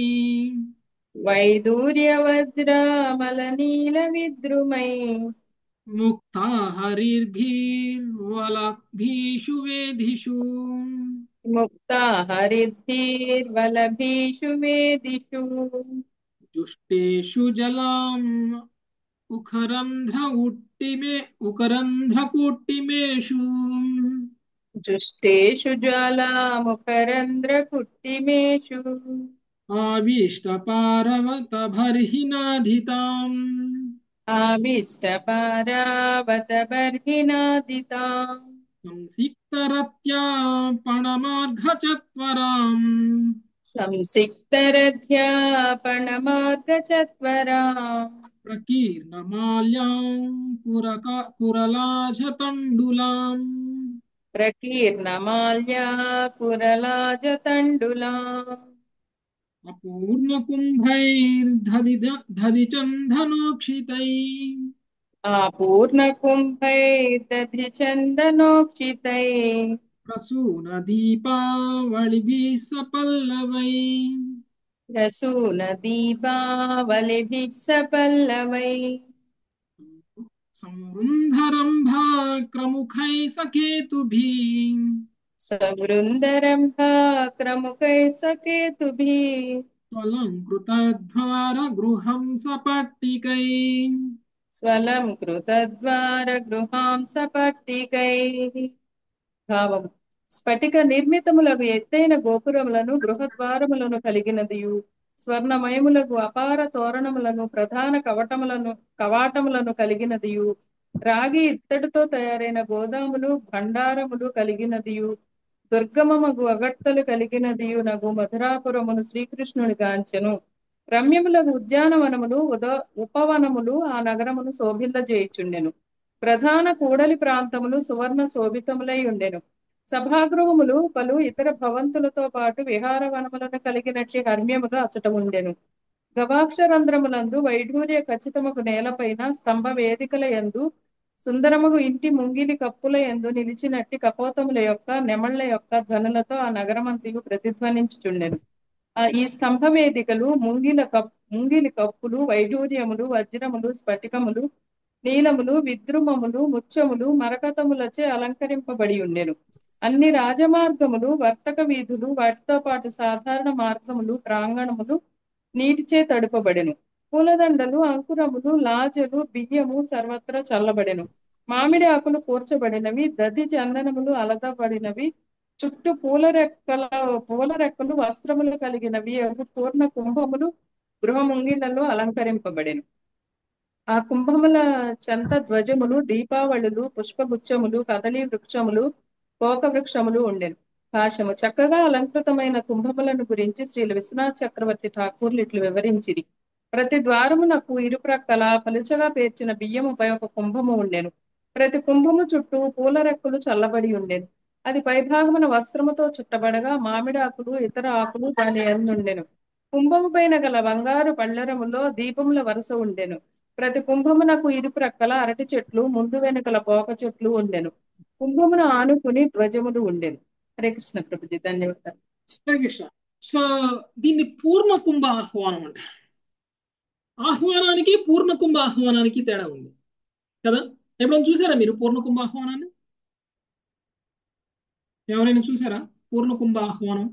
వైదూర్యవజ్రామలనీల విద్రుమై ముక్తా హరిర్భిర్వలభీషు వేధిషు ముక్తా హరిద్భిర్వలభీషు వేదిషు దుష్టేషు జలాం ఉఖరంధ్ర ఉట్టిమే ఉకరంధ్రకుట్టిమేషు జుష్టేషు జ్వాలాముఖరంధ్రకుట్టిమేషు ఆవిష్ట పారవత బర్హినాధితాం ఆవిష్టపారావత బర్హినాదితాం సంసిక్తరత్యా పణమార్ఘచత్వరాం సంసిక్తరధ్యాపణమార్గచత్వరాం ప్రకీర్ణమాల్యాం పురక కురలాజతండులాం ప్రకీర్ణమాల్యా కురలాజతండులాం అపూర్ణకుంభైర్ధదిచందనోక్షితై ఆపూర్ణకుంభైర్దధిచందనోక్షితై ప్రసూనదీపావళిభిः సపల్లవై రసూనదీపావళిభిः సపల్లవై సంవృంధరంభాక్రముఖై సకేతుభిः సవృందరంభాక్రముకై సకేతుభిः స్వలంకృతద్వార గృహం సపట్టికై స్వలం కృతద్వార గృహాం సపట్టికై భావం స్ఫటిక నిర్మితములకు ఎత్తైన గోపురములను గృహద్వారములను కలిగినదియు స్వర్ణమయములకు అపార తోరణములను ప్రధాన కవటములను కవాటములను కలిగినదియు రాగి ఇత్తడితో తయారైన గోదాములు భండారములు కలిగినదియు దుర్గమమగు అగట్టలు కలిగినదియు నగు మధురాపురమును శ్రీకృష్ణుని గాంచెను రమ్యములకు ఉద్యానవనములు ఉద ఉపవనములు ఆ నగరమును శోభిల్లజేయుచుండెను ప్రధాన కూడలి ప్రాంతములు సువర్ణ శోభితములై ఉండెను సభాగృహములు పలు ఇతర భవంతులతో పాటు విహారవనములను కలిగినట్టి హర్మ్యములు అచట ఉండెను గవాక్షరంధ్రములందు వైఢూర్య ఖచ్చితముకు నేలపైన స్తంభ వేదికల యందు సుందరముగు ఇంటి ముంగిలి కప్పుల యందు నిలిచినట్టి కపోతముల యొక్క నెమళ్ల యొక్క ధ్వనులతో ఆ నగరమంతయు ప్రతిధ్వనించుచుండెను ఆ ఈ స్తంభ వేదికలు ముంగిల కప్ ముంగిలి కప్పులు వైఢూర్యములు వజ్రములు స్ఫటికములు నీలములు విద్రుమములు ముత్యములు మరకతములచే అలంకరింపబడి ఉండెను అన్ని రాజమార్గములు వర్తక వీధులు వాటితో పాటు సాధారణ మార్గములు ప్రాంగణములు నీటిచే తడుపబడెను పూలదండలు అంకురములు లాజలు బియ్యము సర్వత్రా చల్లబడెను మామిడి ఆకులు కూర్చబడినవి దది చందనములు అలదబడినవి చుట్టూ పూల రెక్కల పూల రెక్కలు వస్త్రములు కలిగినవి అవి పూర్ణ కుంభములు గృహముంగిళ్లలో అలంకరింపబడెను ఆ కుంభముల చెంత ధ్వజములు దీపావళులు పుష్పగుచ్చములు కదలీ వృక్షములు పోక వృక్షములు ఉండెను భాషము చక్కగా అలంకృతమైన కుంభములను గురించి శ్రీ విశ్వనాథ్ చక్రవర్తి ఠాకూర్లు ఇట్లు వివరించిరి ప్రతి ద్వారమునకు ఇరుప్రక్కల పలుచగా పేర్చిన బియ్యముపై ఒక కుంభము ఉండెను ప్రతి కుంభము చుట్టూ పూల రెక్కలు చల్లబడి ఉండేది అది పైభాగమున వస్త్రముతో చుట్టబడగా మామిడి ఆకులు ఇతర ఆకులు దాని ఎందుండెను కుంభము పైన గల బంగారు పళ్ళెరములో దీపముల వరుస ఉండెను ప్రతి కుంభమునకు ఇరుపు ప్రక్కల అరటి చెట్లు ముందు వెనుకల పోక చెట్లు ఉండెను కుంభమును ఆనుకుని ధ్వజములు ఉండెను హరే కృష్ణ ప్రభుజీ ధన్యవాదాలు హరే కృష్ణ సో దీన్ని పూర్ణ కుంభ ఆహ్వానం అంటారు ఆహ్వానానికి పూర్ణ కుంభ ఆహ్వానానికి తేడా ఉంది కదా ఎప్పుడైనా చూసారా మీరు పూర్ణ కుంభ ఆహ్వానాన్ని ఎవరైనా చూసారా పూర్ణ కుంభ ఆహ్వానం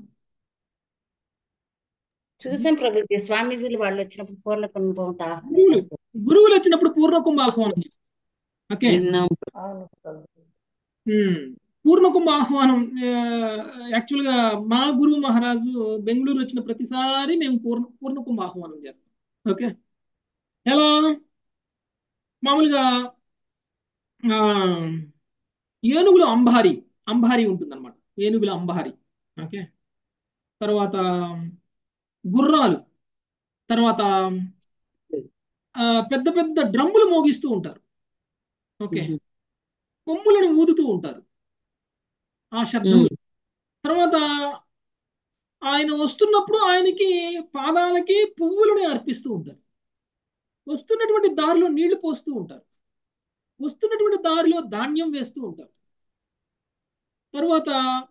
చూసాం ప్రభుజీ స్వామీజీలు వాళ్ళు వచ్చినప్పుడు పూర్ణ కుంభంతో గురువులు ఆహ్వానిస్తారు గురువులు వచ్చినప్పుడు పూర్ణ కుంభ ఆహ్వానం చేస్తారు ఓకే విన్నాం అవును ప్రభు ఉమ్. పూర్ణ కుంభ ఆహ్వానం యాక్చువల్ గా మా గురువు మహారాజు బెంగళూరు వచ్చిన ప్రతిసారి మేము పూర్ణ పూర్ణ కుంభ ఆహ్వానం చేస్తాం ఓకే ఎలా మామూలుగా ఆ, ఏనుగుల అంబారి అంబారి ఉంటుందన్నమాట ఏనుగుల అంబారి ఓకే తర్వాత గుర్రాలు తర్వాత ఆ, పెద్ద పెద్ద డ్రమ్ములు మోగిస్తూ ఉంటారు ఓకే కొమ్ములను ఊదుతూ ఉంటారు ఆ శబ్దములు తర్వాత ఆయన వస్తున్నప్పుడు ఆయనకి పాదాలకి పువ్వులను అర్పిస్తూ ఉంటారు వస్తున్నటువంటి దారిలో నీళ్లు పోస్తూ ఉంటారు వస్తున్నటువంటి దారిలో ధాన్యం వేస్తూ ఉంటారు తర్వాత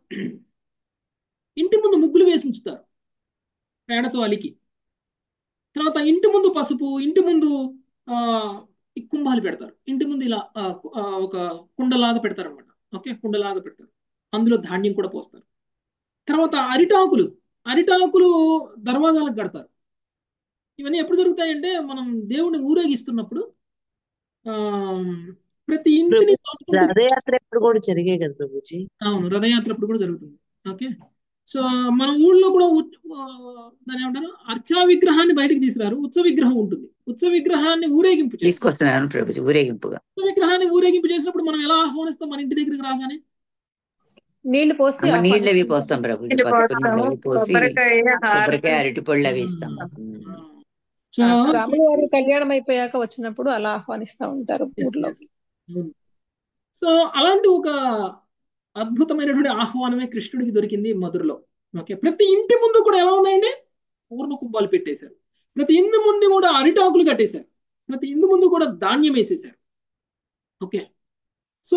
ఇంటి ముందు ముగ్గులు వేసి ఉంచుతారు పేడతో అలికి తర్వాత ఇంటి ముందు పసుపు ఇంటి ముందు ఆ ఈ కుంభాలు పెడతారు ఇంటి ముందు ఇలా ఆ, ఆ, ఒక కుండలాగా పెడతారు అనమాట ఓకే కుండలాగా పెడతారు అందులో ధాన్యం కూడా పోస్తారు తర్వాత అరిటాకులు అరిటాకులు దర్వాజాలకు కడతారు ఇవన్నీ ఎప్పుడు జరుగుతాయంటే మనం దేవుడిని ఊరేగిస్తున్నప్పుడు ఆ ప్రతి ఇంటిని తాకుతుంటూ రథయాత్ర ఎప్పుడు కూడా జరిగే కదా ప్రభుజీ అవును రథయాత్ర అప్పుడు కూడా జరుగుతుంది ఓకే సో మన ఊళ్ళో కూడా ఉ- ఆ, దాన్ని ఏమంటారు అర్చా విగ్రహాన్ని బయటికి తీసుకురారు ఉత్సవ విగ్రహం ఉంటుంది ఉత్సవ విగ్రహాన్ని ఊరేగింపు చేస్తారు తీసుకొస్తున్నాను ప్రభుజీ ఊరేగింపుగా ఉత్సవ విగ్రహాన్ని ఊరేగింపు చేసినప్పుడు మనం ఎలా ఆహ్వానిస్తాం మన ఇంటి దగ్గరికి రాగానే నీళ్లు పోసి అమ్మ నీళ్ళు అవి ఆహ్వానిస్తాం పోస్తాం ప్రభుజీ నీళ్ళు పసుపు పోస్తాము నీళ్ళు అవి పోసి కొబ్బరికాయ కొబ్బరికాయ హారతి అరటి పళ్ళు అవి ఇస్తాం సో రాములు వారు కళ్యాణం అయిపోయాక వచ్చినప్పుడు అలా ఆహ్వానిస్తా ఉంటారు ఎస్ ఊర్లో ఎస్ అవును సో అలాంటి ఒక అద్భుతమైనటువంటి ఆహ్వానమే కృష్ణుడికి దొరికింది మధురలో ఓకే ప్రతి ఇంటి ముందు కూడా ఎలా ఉన్నాయండి పూర్ణ కుంభాలు పెట్టేశారు ప్రతి ఇంటి ముందు కూడా అరిటాకులు కట్టేశారు ప్రతి ఇంటి ముందు కూడా ధాన్యం వేసేశారు ఓకే సో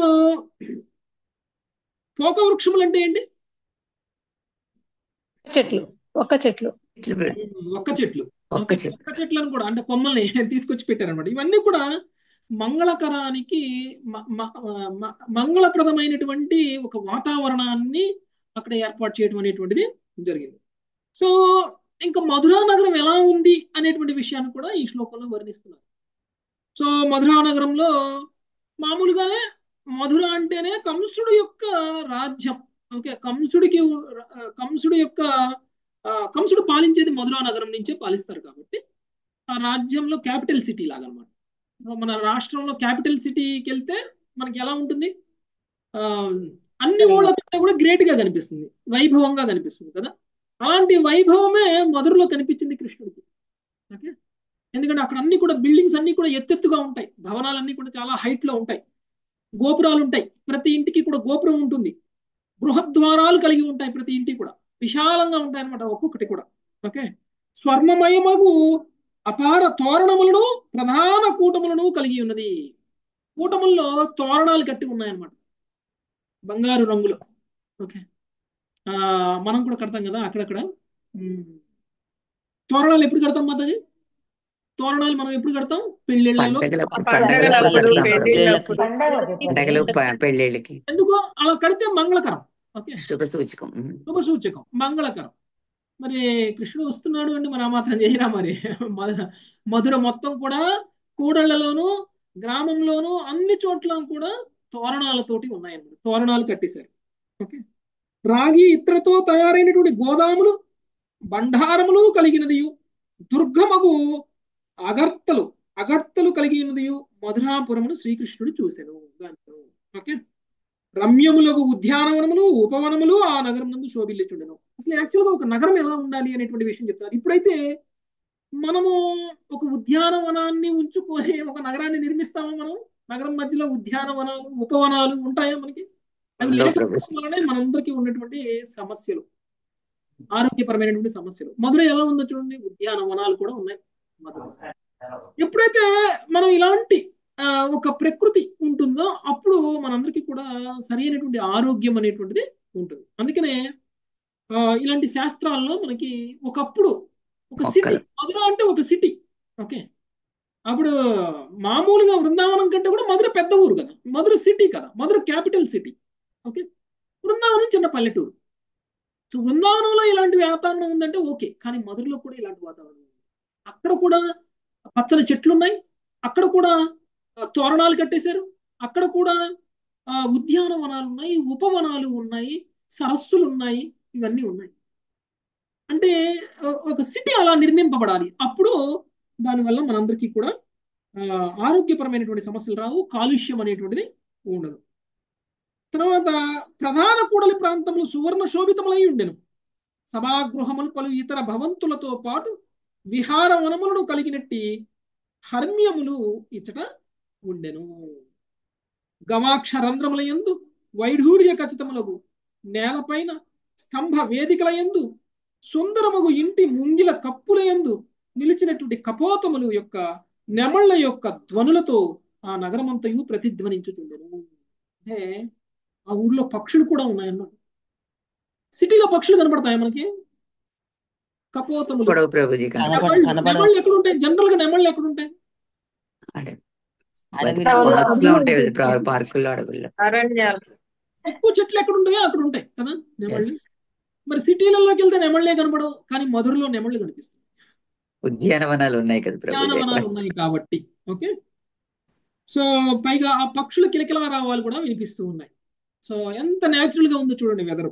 పోక వృక్షములు అంటే ఏంటి చెట్లు ఒక్క చెట్లు ఇట్లు పె- ఒక్క చెట్లు ఒక్క ఓకే చెట్టు ఒక్క చెట్లను కూడా అంటే కొమ్మల్ని తీసుకొచ్చి పెట్టారనమాట ఇవన్నీ కూడా మంగళకరానికి మ- మ- మ- మంగళప్రదమైనటువంటి ఒక వాతావరణాన్ని అక్కడ ఏర్పాటు చేయడం అనేటువంటిది జరిగింది సో ఇంకా మధురా నగరం ఎలా ఉంది అనేటువంటి విషయాన్ని కూడా ఈ శ్లోకంలో వర్ణిస్తున్నారు సో మధురా నగరంలో మామూలుగానే మధుర అంటేనే కంసుడు యొక్క రాజ్యం ఓకే కంసుడికి ఆ, కంసుడు యొక్క ఆ, కంసుడు పాలించేది మధురా నగరం నుంచే పాలిస్తారు కాబట్టి ఆ రాజ్యంలో క్యాపిటల్ సిటీ లాగా అనమాట మన రాష్ట్రంలో క్యాపిటల్ సిటీకి వెళ్తే మనకి ఎలా ఉంటుంది ఆ, అన్ని ఊళ్ళ కంటే కూడా గ్రేట్ గా కనిపిస్తుంది వైభవంగా కనిపిస్తుంది కదా అలాంటి వైభవమే మధురలో కనిపించింది కృష్ణుడికి ఓకే ఎందుకంటే అక్కడ అన్ని కూడా బిల్డింగ్స్ అన్ని కూడా ఎత్తెత్తుగా ఉంటాయి భవనాలన్నీ కూడా చాలా హైట్ లో ఉంటాయి గోపురాలు ఉంటాయి ప్రతి ఇంటికి కూడా గోపురం ఉంటుంది బృహద్వారాలు కలిగి ఉంటాయి ప్రతి ఇంటికి కూడా విశాలంగా ఉంటాయి అన్నమాట ఒక్కొక్కటి కూడా ఓకే స్వర్ణమయమగు అపార తోరణములను ప్రధాన కూటములను కలిగి ఉన్నది కూటముల్లో తోరణాలు కట్టి ఉన్నాయన్నమాట బంగారు రంగులో ఓకే ఆ మనం కూడా కడతాం కదా అక్కడక్కడ ఉమ్. తోరణాలు ఎప్పుడు కడతాం మాతాజీ తోరణాలు మనం ఎప్పుడు కడతాం పెళ్ళిళ్ళలో పండగలప్పుడు పండగలప్పుడు పండగలప్పుడు కడతాం పెళ్లిళ్ళప్పుడు పండగలకి పండగలు ప- పెళ్ళిళ్ళకి ఎందుకో అలా కడితే మంగళకరం ఓకే శుభ సూచకం ఉమ్. శుభ సూచకం మంగళకరం మరి కృష్ణుడు వస్తున్నాడు అంటే మరి ఆ మాత్రం చేయరా మరి మధు- మధుర మొత్తం కూడా కూడళ్లలోను గ్రామంలోను అన్ని చోట్ల కూడా తోరణాలతోటి ఉన్నాయన్నమాట తోరణాలు కట్టేశారు ఓకే రాగి ఇత్తడితో తయారైనటువంటి గోదాములు బండారములు కలిగినది దుర్గమగు అగర్తలు అగర్తలు కలిగి ఉన్నది మధురాపురమును శ్రీకృష్ణుడు చూసెను గాంచెను. ఓకే రమ్యములకు ఉద్యానవనములు ఉపవనములు ఆ నగరం నందు శోభిల్లుచుండెను అసలు యాక్చువల్గా ఒక నగరం ఎలా ఉండాలి అనేటువంటి విషయం చెప్తారు ఇప్పుడైతే మనము ఒక ఉద్యానవనాన్ని ఉంచుకొని ఒక నగరాన్ని నిర్మిస్తామా మనం నగరం మధ్యలో ఉద్యానవనాలు ఉపవనాలు ఉంటాయా మనకి అవి ఉండవు లేకపోవడం ప్రభుజీ వల్లనే మనందరికీ ఉన్నటువంటి సమస్యలు ఆరోగ్యపరమైనటువంటి సమస్యలు మధుర ఎలా ఉందో చూడండి ఉద్యానవనాలు కూడా ఉన్నాయి మధుర ఎప్పుడైతే మనం ఇలాంటి ఆ, ఒక ప్రకృతి ఉంటుందో అప్పుడు మనందరికీ కూడా సరైనటువంటి ఆరోగ్యం అనేటువంటిది ఉంటుంది అందుకనే ఆ, ఇలాంటి శాస్త్రాల్లో మనకి ఒకప్పుడు ఒక సిటీ మొక్కలు మధుర అంటే ఒక సిటీ ఓకే అప్పుడు మామూలుగా బృందావనం కంటే కూడా మధుర పెద్ద ఊరు కదా మధుర సిటీ కదా Mathura capital city okay Brindavanam చిన్న పల్లెటూరు సో బృందావనంలో ఇలాంటి వాతావరణం ఉందంటే ఓకే కానీ మధురలో కూడా ఇలాంటి వాతావరణం ఉంది అక్కడ కూడా పచ్చని చెట్లు ఉన్నాయి అక్కడ కూడా ఆ, తోరణాలు కట్టేశారు అక్కడ కూడా ఆ, ఉద్యానవనాలు ఉన్నాయి ఉపవనాలు ఉన్నాయి సరస్సులు ఉన్నాయి ఇవన్నీ ఉన్నాయి అంటే ఒ- ఒక సిటీ అలా నిర్మింపబడాలి అప్పుడు దానివల్ల మనందరికీ కూడా ఆ, ఆరోగ్యపరమైనటువంటి సమస్యలు రావు కాలుష్యం అనేటువంటిది ఉండదు తర్వాత ప్రధాన కూడలి ప్రాంతములు సువర్ణ శోభితములై ఉండెను సభాగృహములు పలు ఇతర భవంతులతో పాటు విహార వనములను కలిగినట్టి హర్మ్యములు ఇచ్చట ఉండెను గవాక్ష రంధ్రముల యందు వైఢూర్య ఖచ్చితములకు నేలపైన స్తంభ వేదికల యందు సుందరమగు ఇంటి ముంగిల కప్పుల యందు నిలిచినటువంటి కపోతములు యొక్క నెమళ్ళ యొక్క ధ్వనులతో ఆ నగరమంతయు ప్రతిధ్వనించుచుండెను అంటే ఆ ఊర్లో పక్షులు కూడా ఉన్నాయన్నమాట సిటీలో పక్షులు కనబడతాయి మనకి కపోతములు పొడవు ప్రభుజీ కనబడ నెమళ్ళు కనబడ నెమళ్ళు ఎక్కడ ఉంటాయి జనరల్ గా నెమళ్ళు ఎక్కడ ఉంటాయి అదే అడవిలో పార్క్స్ లో ఉంటాయి కదా, ప్రా- పార్కుల్లో అడవుల్లో అరణ్యాలు ఎక్కువ చెట్లు ఎక్కడ ఉంటాయో అక్కడ ఉంటాయి కదా నెమళ్ళు ఎస్ మరి సిటీలలోకి వెళ్తే నెమళ్ళే కనపడవు కానీ మధురలో నెమళ్ళు కనిపిస్తాయి ఉద్యానవనాలు ఉన్నాయి కదా ప్రభుజీ అక్కడ ఉద్యానవనాలు ఉన్నాయి కాబట్టి ఓకే సో పైగా ఆ పక్షుల కిలకిల రావాలు కూడా వినిపిస్తూ ఉన్నాయి సో ఎంత న్యాచురల్ గా ఉందో చూడండి వెదర్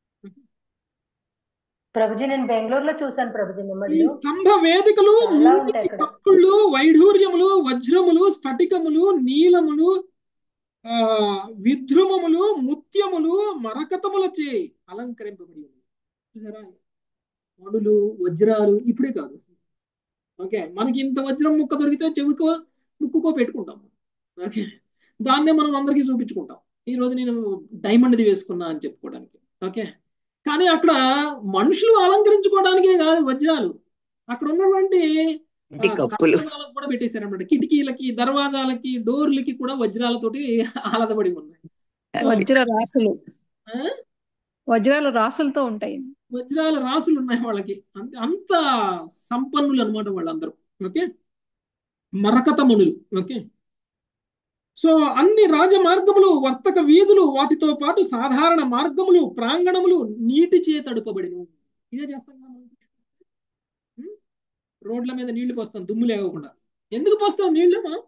ప్రభుజీ నేను బెంగళూరులో చూసాను ప్రభుజీ ఈ నెమ్మళ్ళు స్తంభ వేదికలు చాలా ముంగిటి ఉంటాయి అక్కడ కప్పుళ్ళు వైఢూర్యములు వజ్రములు స్ఫటికములు నీలములు ఆ విద్రుమములు ముత్యములు మరకతములచే అలంకరింపబడి ఉంది చూసారా మణులు వజ్రాలు ఇప్పుడే కాదు ఓకే మనకి ఇంత వజ్రం ముక్క దొరికితే చెవికో ముక్కుకో పెట్టుకుంటాం ఓకే దాన్నే మనం అందరికీ చూపించుకుంటాం ఈ రోజు నేను డైమండ్ది వేసుకున్నా అని చెప్పుకోవడానికి ఓకే కానీ అక్కడ మనుషులు అలంకరించుకోవడానికే కాదు వజ్రాలు అక్కడ ఉన్నటువంటి ఆ, ఇంటి కప్పులు కట్టడాలకు కూడా పెట్టేశారన్నమాట కిటికీలకి దర్వాజాలకి డోర్లకి కూడా వజ్రాలతోటి ఆలదబడి ఉన్నాయి సో వజ్ర రాసులు ఆ, వజ్రాల రాసులతో ఉంటాయి వజ్రాల రాసులు ఉన్నాయి వాళ్ళకి అంత అంత సంపన్నులు అనమాట వాళ్ళందరూ ఓకే మరకత మణులు ఓకే సో అన్ని రాజ మార్గములు వర్తక వీధులు వాటితో పాటు సాధారణ మార్గములు ప్రాంగణములు నీటి చే తడుపబడిను ఇదే చేస్తాం కదా మనం. ఉం? రోడ్ల మీద నీళ్లు పోస్తాం దుమ్ము లేకుండా ఎందుకు పోస్తాం నీళ్లు మనం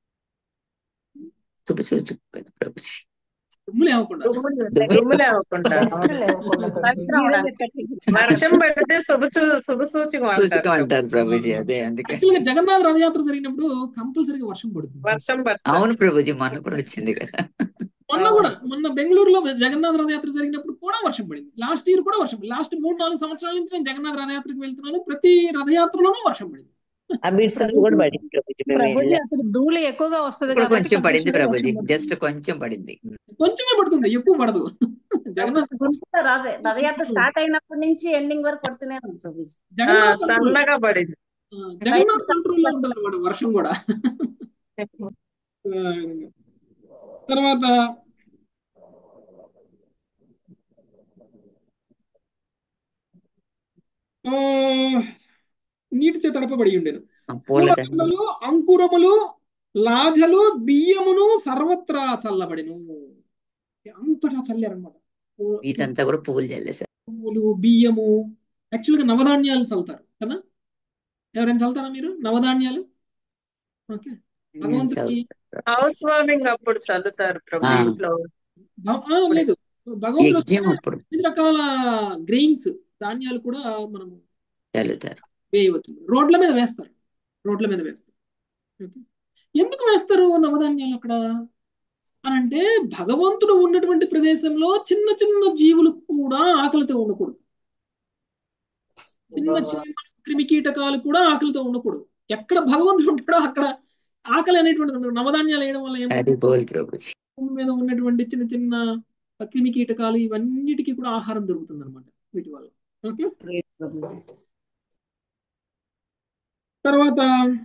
శుభ సూచక ప్రభుజీ దుమ్ము లేకుండా దుమ్ములు దుమ్ము దుమ్ములు లేవకుండా దోమలు లేవకుండా పవిత్రం అవడానికి. వర్షం పడితే శుభ సూ- శుభ సూచకం అంటారు సూచకం అంటారు ప్రభుజీ అదే అందుకే యాక్చువల్గా జగన్నాథ రథయాత్ర జరిగినప్పుడు కంపల్సరీగా వర్షం పడుతుంది వర్షం పడుతుంది అవును ప్రభుజీ మొన్న కూడా వచ్చింది కదా మొన్న కూడా మొన్న బెంగళూరులో జగన్నాథ రథయాత్ర జరిగినప్పుడు కూడా వర్షం పడింది లాస్ట్ ఇయర్ కూడా వర్షం లాస్ట్ మూడు నాలుగు సంవత్సరాల నుంచి నేను జగన్నాథ రథయాత్రకి వెళ్తున్నాను ప్రతి రథయాత్రలోనూ వర్షం పడింది ఆ బిడ్స్ కూడా పడింది ప్రభుజీ మేము ప్రభుజీ వెళ్ళాం అక్కడ ధూళి ఎక్కువగా వస్తది ఇప్పుడు కాబట్టి కొంచెం పడింది కంపల్సరీ ప్రభుజీ వర్షం పడుతుంది జస్ట్ కొంచెం పడింది కొంచెమే పడుతుంది ఎక్కువ పడదు జగన్నాథ గుంటూరు రథ రథయాత్ర స్టార్ట్ అయినప్పటి నుంచి ఎండింగ్ వరకు పడుతూనే ఉంది ప్రభుజీ ఆ, జగన్నాథ్ కంట్రోల్ సన్నగా పడింది జగన్నాథ్ కంట్రోల్ లో ఉంటుంది అనమాట వర్షం కూడా ఆ, తర్వాత ఆ, నీటి చేత తడపబడి ఉండేను ఆ పూల దండ పూలదండలు అంకురములు లాజలు బియ్యమును సర్వత్రా చల్లబడిను అంతటా చల్లారనమాట ఇదంతా కూడా పువ్వులు చల్లేశారు పువ్వులు బియ్యము యాక్చువల్గా నవధాన్యాలు చల్లుతారు కదా ఎవరైనా చల్లుతారా మీరు నవధాన్యాలు ఓకే భగవంతుడికి హౌస్ వార్మింగ్ అప్పుడు చల్లుతారు ప్రభు ఆ. ఇంట్లో భ- ఆ, లేదు భగవంతుడు యజ్ఞం వస్తే అప్పుడు వివిధ రకాల గ్రెయిన్స్ ధాన్యాలు కూడా మనం చల్లుతారు వేయవచ్చు రోడ్ల మీద వేస్తారు రోడ్ల మీద వేస్తారు ఓకే ఎందుకు వేస్తారు నవధాన్యాలు అక్కడ అని అంటే భగవంతుడు ఉన్నటువంటి ప్రదేశంలో చిన్న చిన్న జీవులు కూడా ఆకలితో ఉండకూడదు చిన్న చీమలు క్రిమి కీటకాలు కూడా ఆకలితో ఉండకూడదు ఎక్కడ భగవంతుడు ఉంటాడో అక్కడ ఆకలి అనేటువంటి నవధాన్యాలు వేయడం వల్ల హరి ఏమవుతుంది బోల్ ప్రభుజీ భూమి మీద ఉన్నటువంటి చిన్న చిన్న క్రిమి కీటకాలు ఇవన్నిటికీ కూడా ఆహారం దొరుకుతుంది అనమాట వీటి వల్ల ఓకే తర్వాత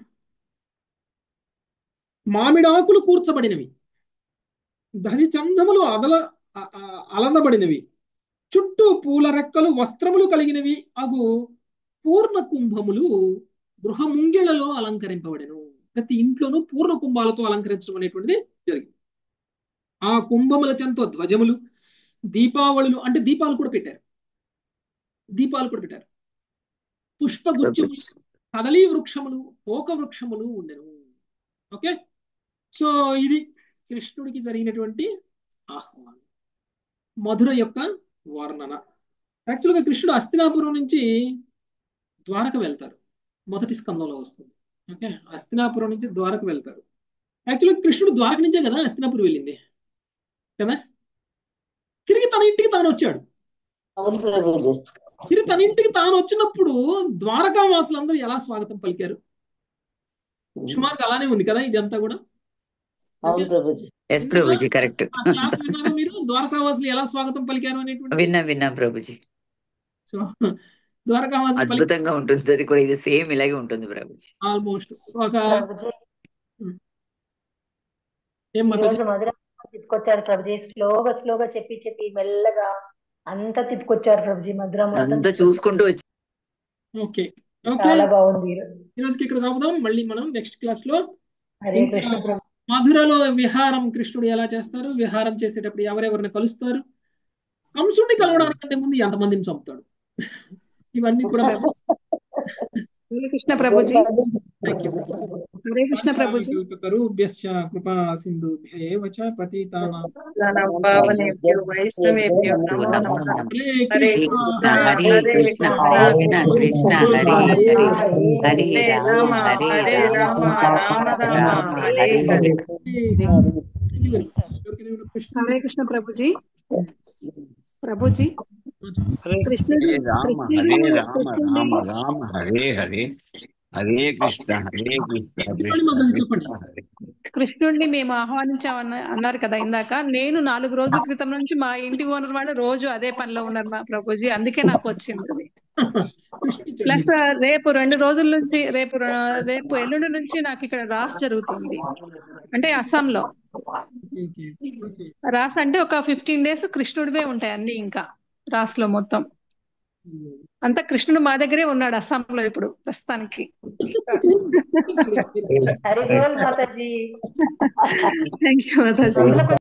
మామిడాకులు కూర్చబడినవి దహి చందములు అదల అ- అ- అలదబడినవి చుట్టూ పూల రెక్కలు వస్త్రములు కలిగినవి అగు పూర్ణ కుంభములు గృహ ముంగిళ్లలో అలంకరింపబడెను ప్రతి ఇంట్లోనూ పూర్ణ కుంభాలతో అలంకరించడం అనేటువంటిది జరిగింది ఆ కుంభముల చెంత ధ్వజములు దీపావళులు అంటే దీపాలు కూడా పెట్టారు దీపాలు కూడా పెట్టారు పుష్పగుచ్చములు కదలీ వృక్షములు పోక వృక్షములు ఉండెను ఓకే సో ఇది కృష్ణుడికి జరిగినటువంటి ఆహ్వానం మధుర యొక్క వర్ణన యాక్చువల్గా కృష్ణుడు అస్తినాపురం నుంచి ద్వారక వెళ్తారు మొదటి స్కందంలో వస్తుంది ఓకే అస్తినాపురం నుంచి ద్వారక వెళ్తారు యాక్చువల్గా కృష్ణుడు ద్వారక నుంచే కదా అస్తినాపురం వెళ్ళింది కదా తిరిగి తన ఇంటికి తాను వచ్చాడు అవును ప్రభుజీ తిరిగి తన ఇంటికి తాను వచ్చినప్పుడు ద్వారకా వాసులందరూ ఎలా స్వాగతం పలికారు సుమారుగా అలానే ఉంది కదా ఇదంతా కూడా అవును ప్రభుజీ ఎస్ ప్రభుజీ కరెక్ట్ ఆ క్లాస్ విన్నారా మీరు ద్వారకావాసులు ఎలా స్వాగతం పలికారు అనేటువంటి విన్నా విన్నా ప్రభుజీ సో ద్వారకావాసులు పలికి అద్భుతంగా ఉంటుంది అది కూడా ఇది సేమ్ ఇలాగే ఉంటుంది ప్రభుజీ ఆల్మోస్ట్ ఒక ప్రభుజీ ఏం ఈ మాతాజీ రోజు మధుర తిప్పుకొచ్చాడు ప్రభుజీ స్లోగా స్లోగా చెప్పి చెప్పి మెల్లగా అంతా తిప్పుకొచ్చారు ప్రభుజీ మధుర మొత్తం అంతా తిప్పుకొచ్చారు చూసుకుంటూ వచ్చి ఓకే ఓకే చాలా బాగుంది ఈరోజు. ఈ రోజుకి ఇక్కడ కాపుదాం మళ్ళీ మనం నెక్స్ట్ క్లాస్ లో హరే ఇంకా కృష్ణ ప్రభు మధురలో విహారం కృష్ణుడు ఎలా చేస్తారు విహారం చేసేటప్పుడు ఎవరెవరిని కలుస్తారు కంసుడిని కలవడానికంటే ముందు ఎంతమందిని చంపుతాడు ఇవన్నీ కూడా మేము హరే కృష్ణ ప్రభుజీ థ్యాంక్ యూ హరే కృష్ణ ప్రభుజీ కరుభ్యశ్చ కృపా సింధుభ్య ఏవ చ పతితానాం పావనేభ్యో వైష్ణవేభ్యో నమో నమో నమః నమః హరే హరే కృష్ణ కృష్ణ హరే కృష్ణ కృష్ణ కృష్ణ హరే హరే హరే హరే రామ రామ హరే హరే రామ రామ రామ రామ రామ హరే హరే హరే హరే హరే కృష్ణ ప్రభుజీ ప్రభుజీ కృష్ణుడు హరే రామ కృష్ణుడు హరే రామ కృష్ణుడి రామ రామ హరే హరే హరే కృష్ణ హరే కృష్ణ చెప్పండి కృష్ణ మాతాజీ చెప్పండి కృష్ణ హరే కృష్ణుడిని మేము ఆహ్వానించామన్న అన్నారు కదా ఇందాక నేను నాలుగు రోజుల క్రితం నుంచి మా ఇంటి ఓనర్ వాళ్ళు రోజు అదే పనిలో ఉన్నారు మా ప్రభుజీ అందుకే నాకు వచ్చింది అది ప్లస్ రేపు రెండు రోజుల నుంచి రేపు ర- రేపు ఎల్లుండి నుంచి నాకు ఇక్కడ రాస్ జరుగుతుంది అంటే అస్సాంలో రాస్ అంటే ఒక ఫిఫ్టీన్ డేస్ కృష్ణుడివే ఉంటాయి అన్ని ఇంకా రాస్ లో మొత్తం అంతా కృష్ణుడు మా దగ్గరే ఉన్నాడు అస్సాంలో ఇప్పుడు ప్రస్తుతానికి హరి బోల్ మాతాజీ థ్యాంక్ యూ మాతాజీ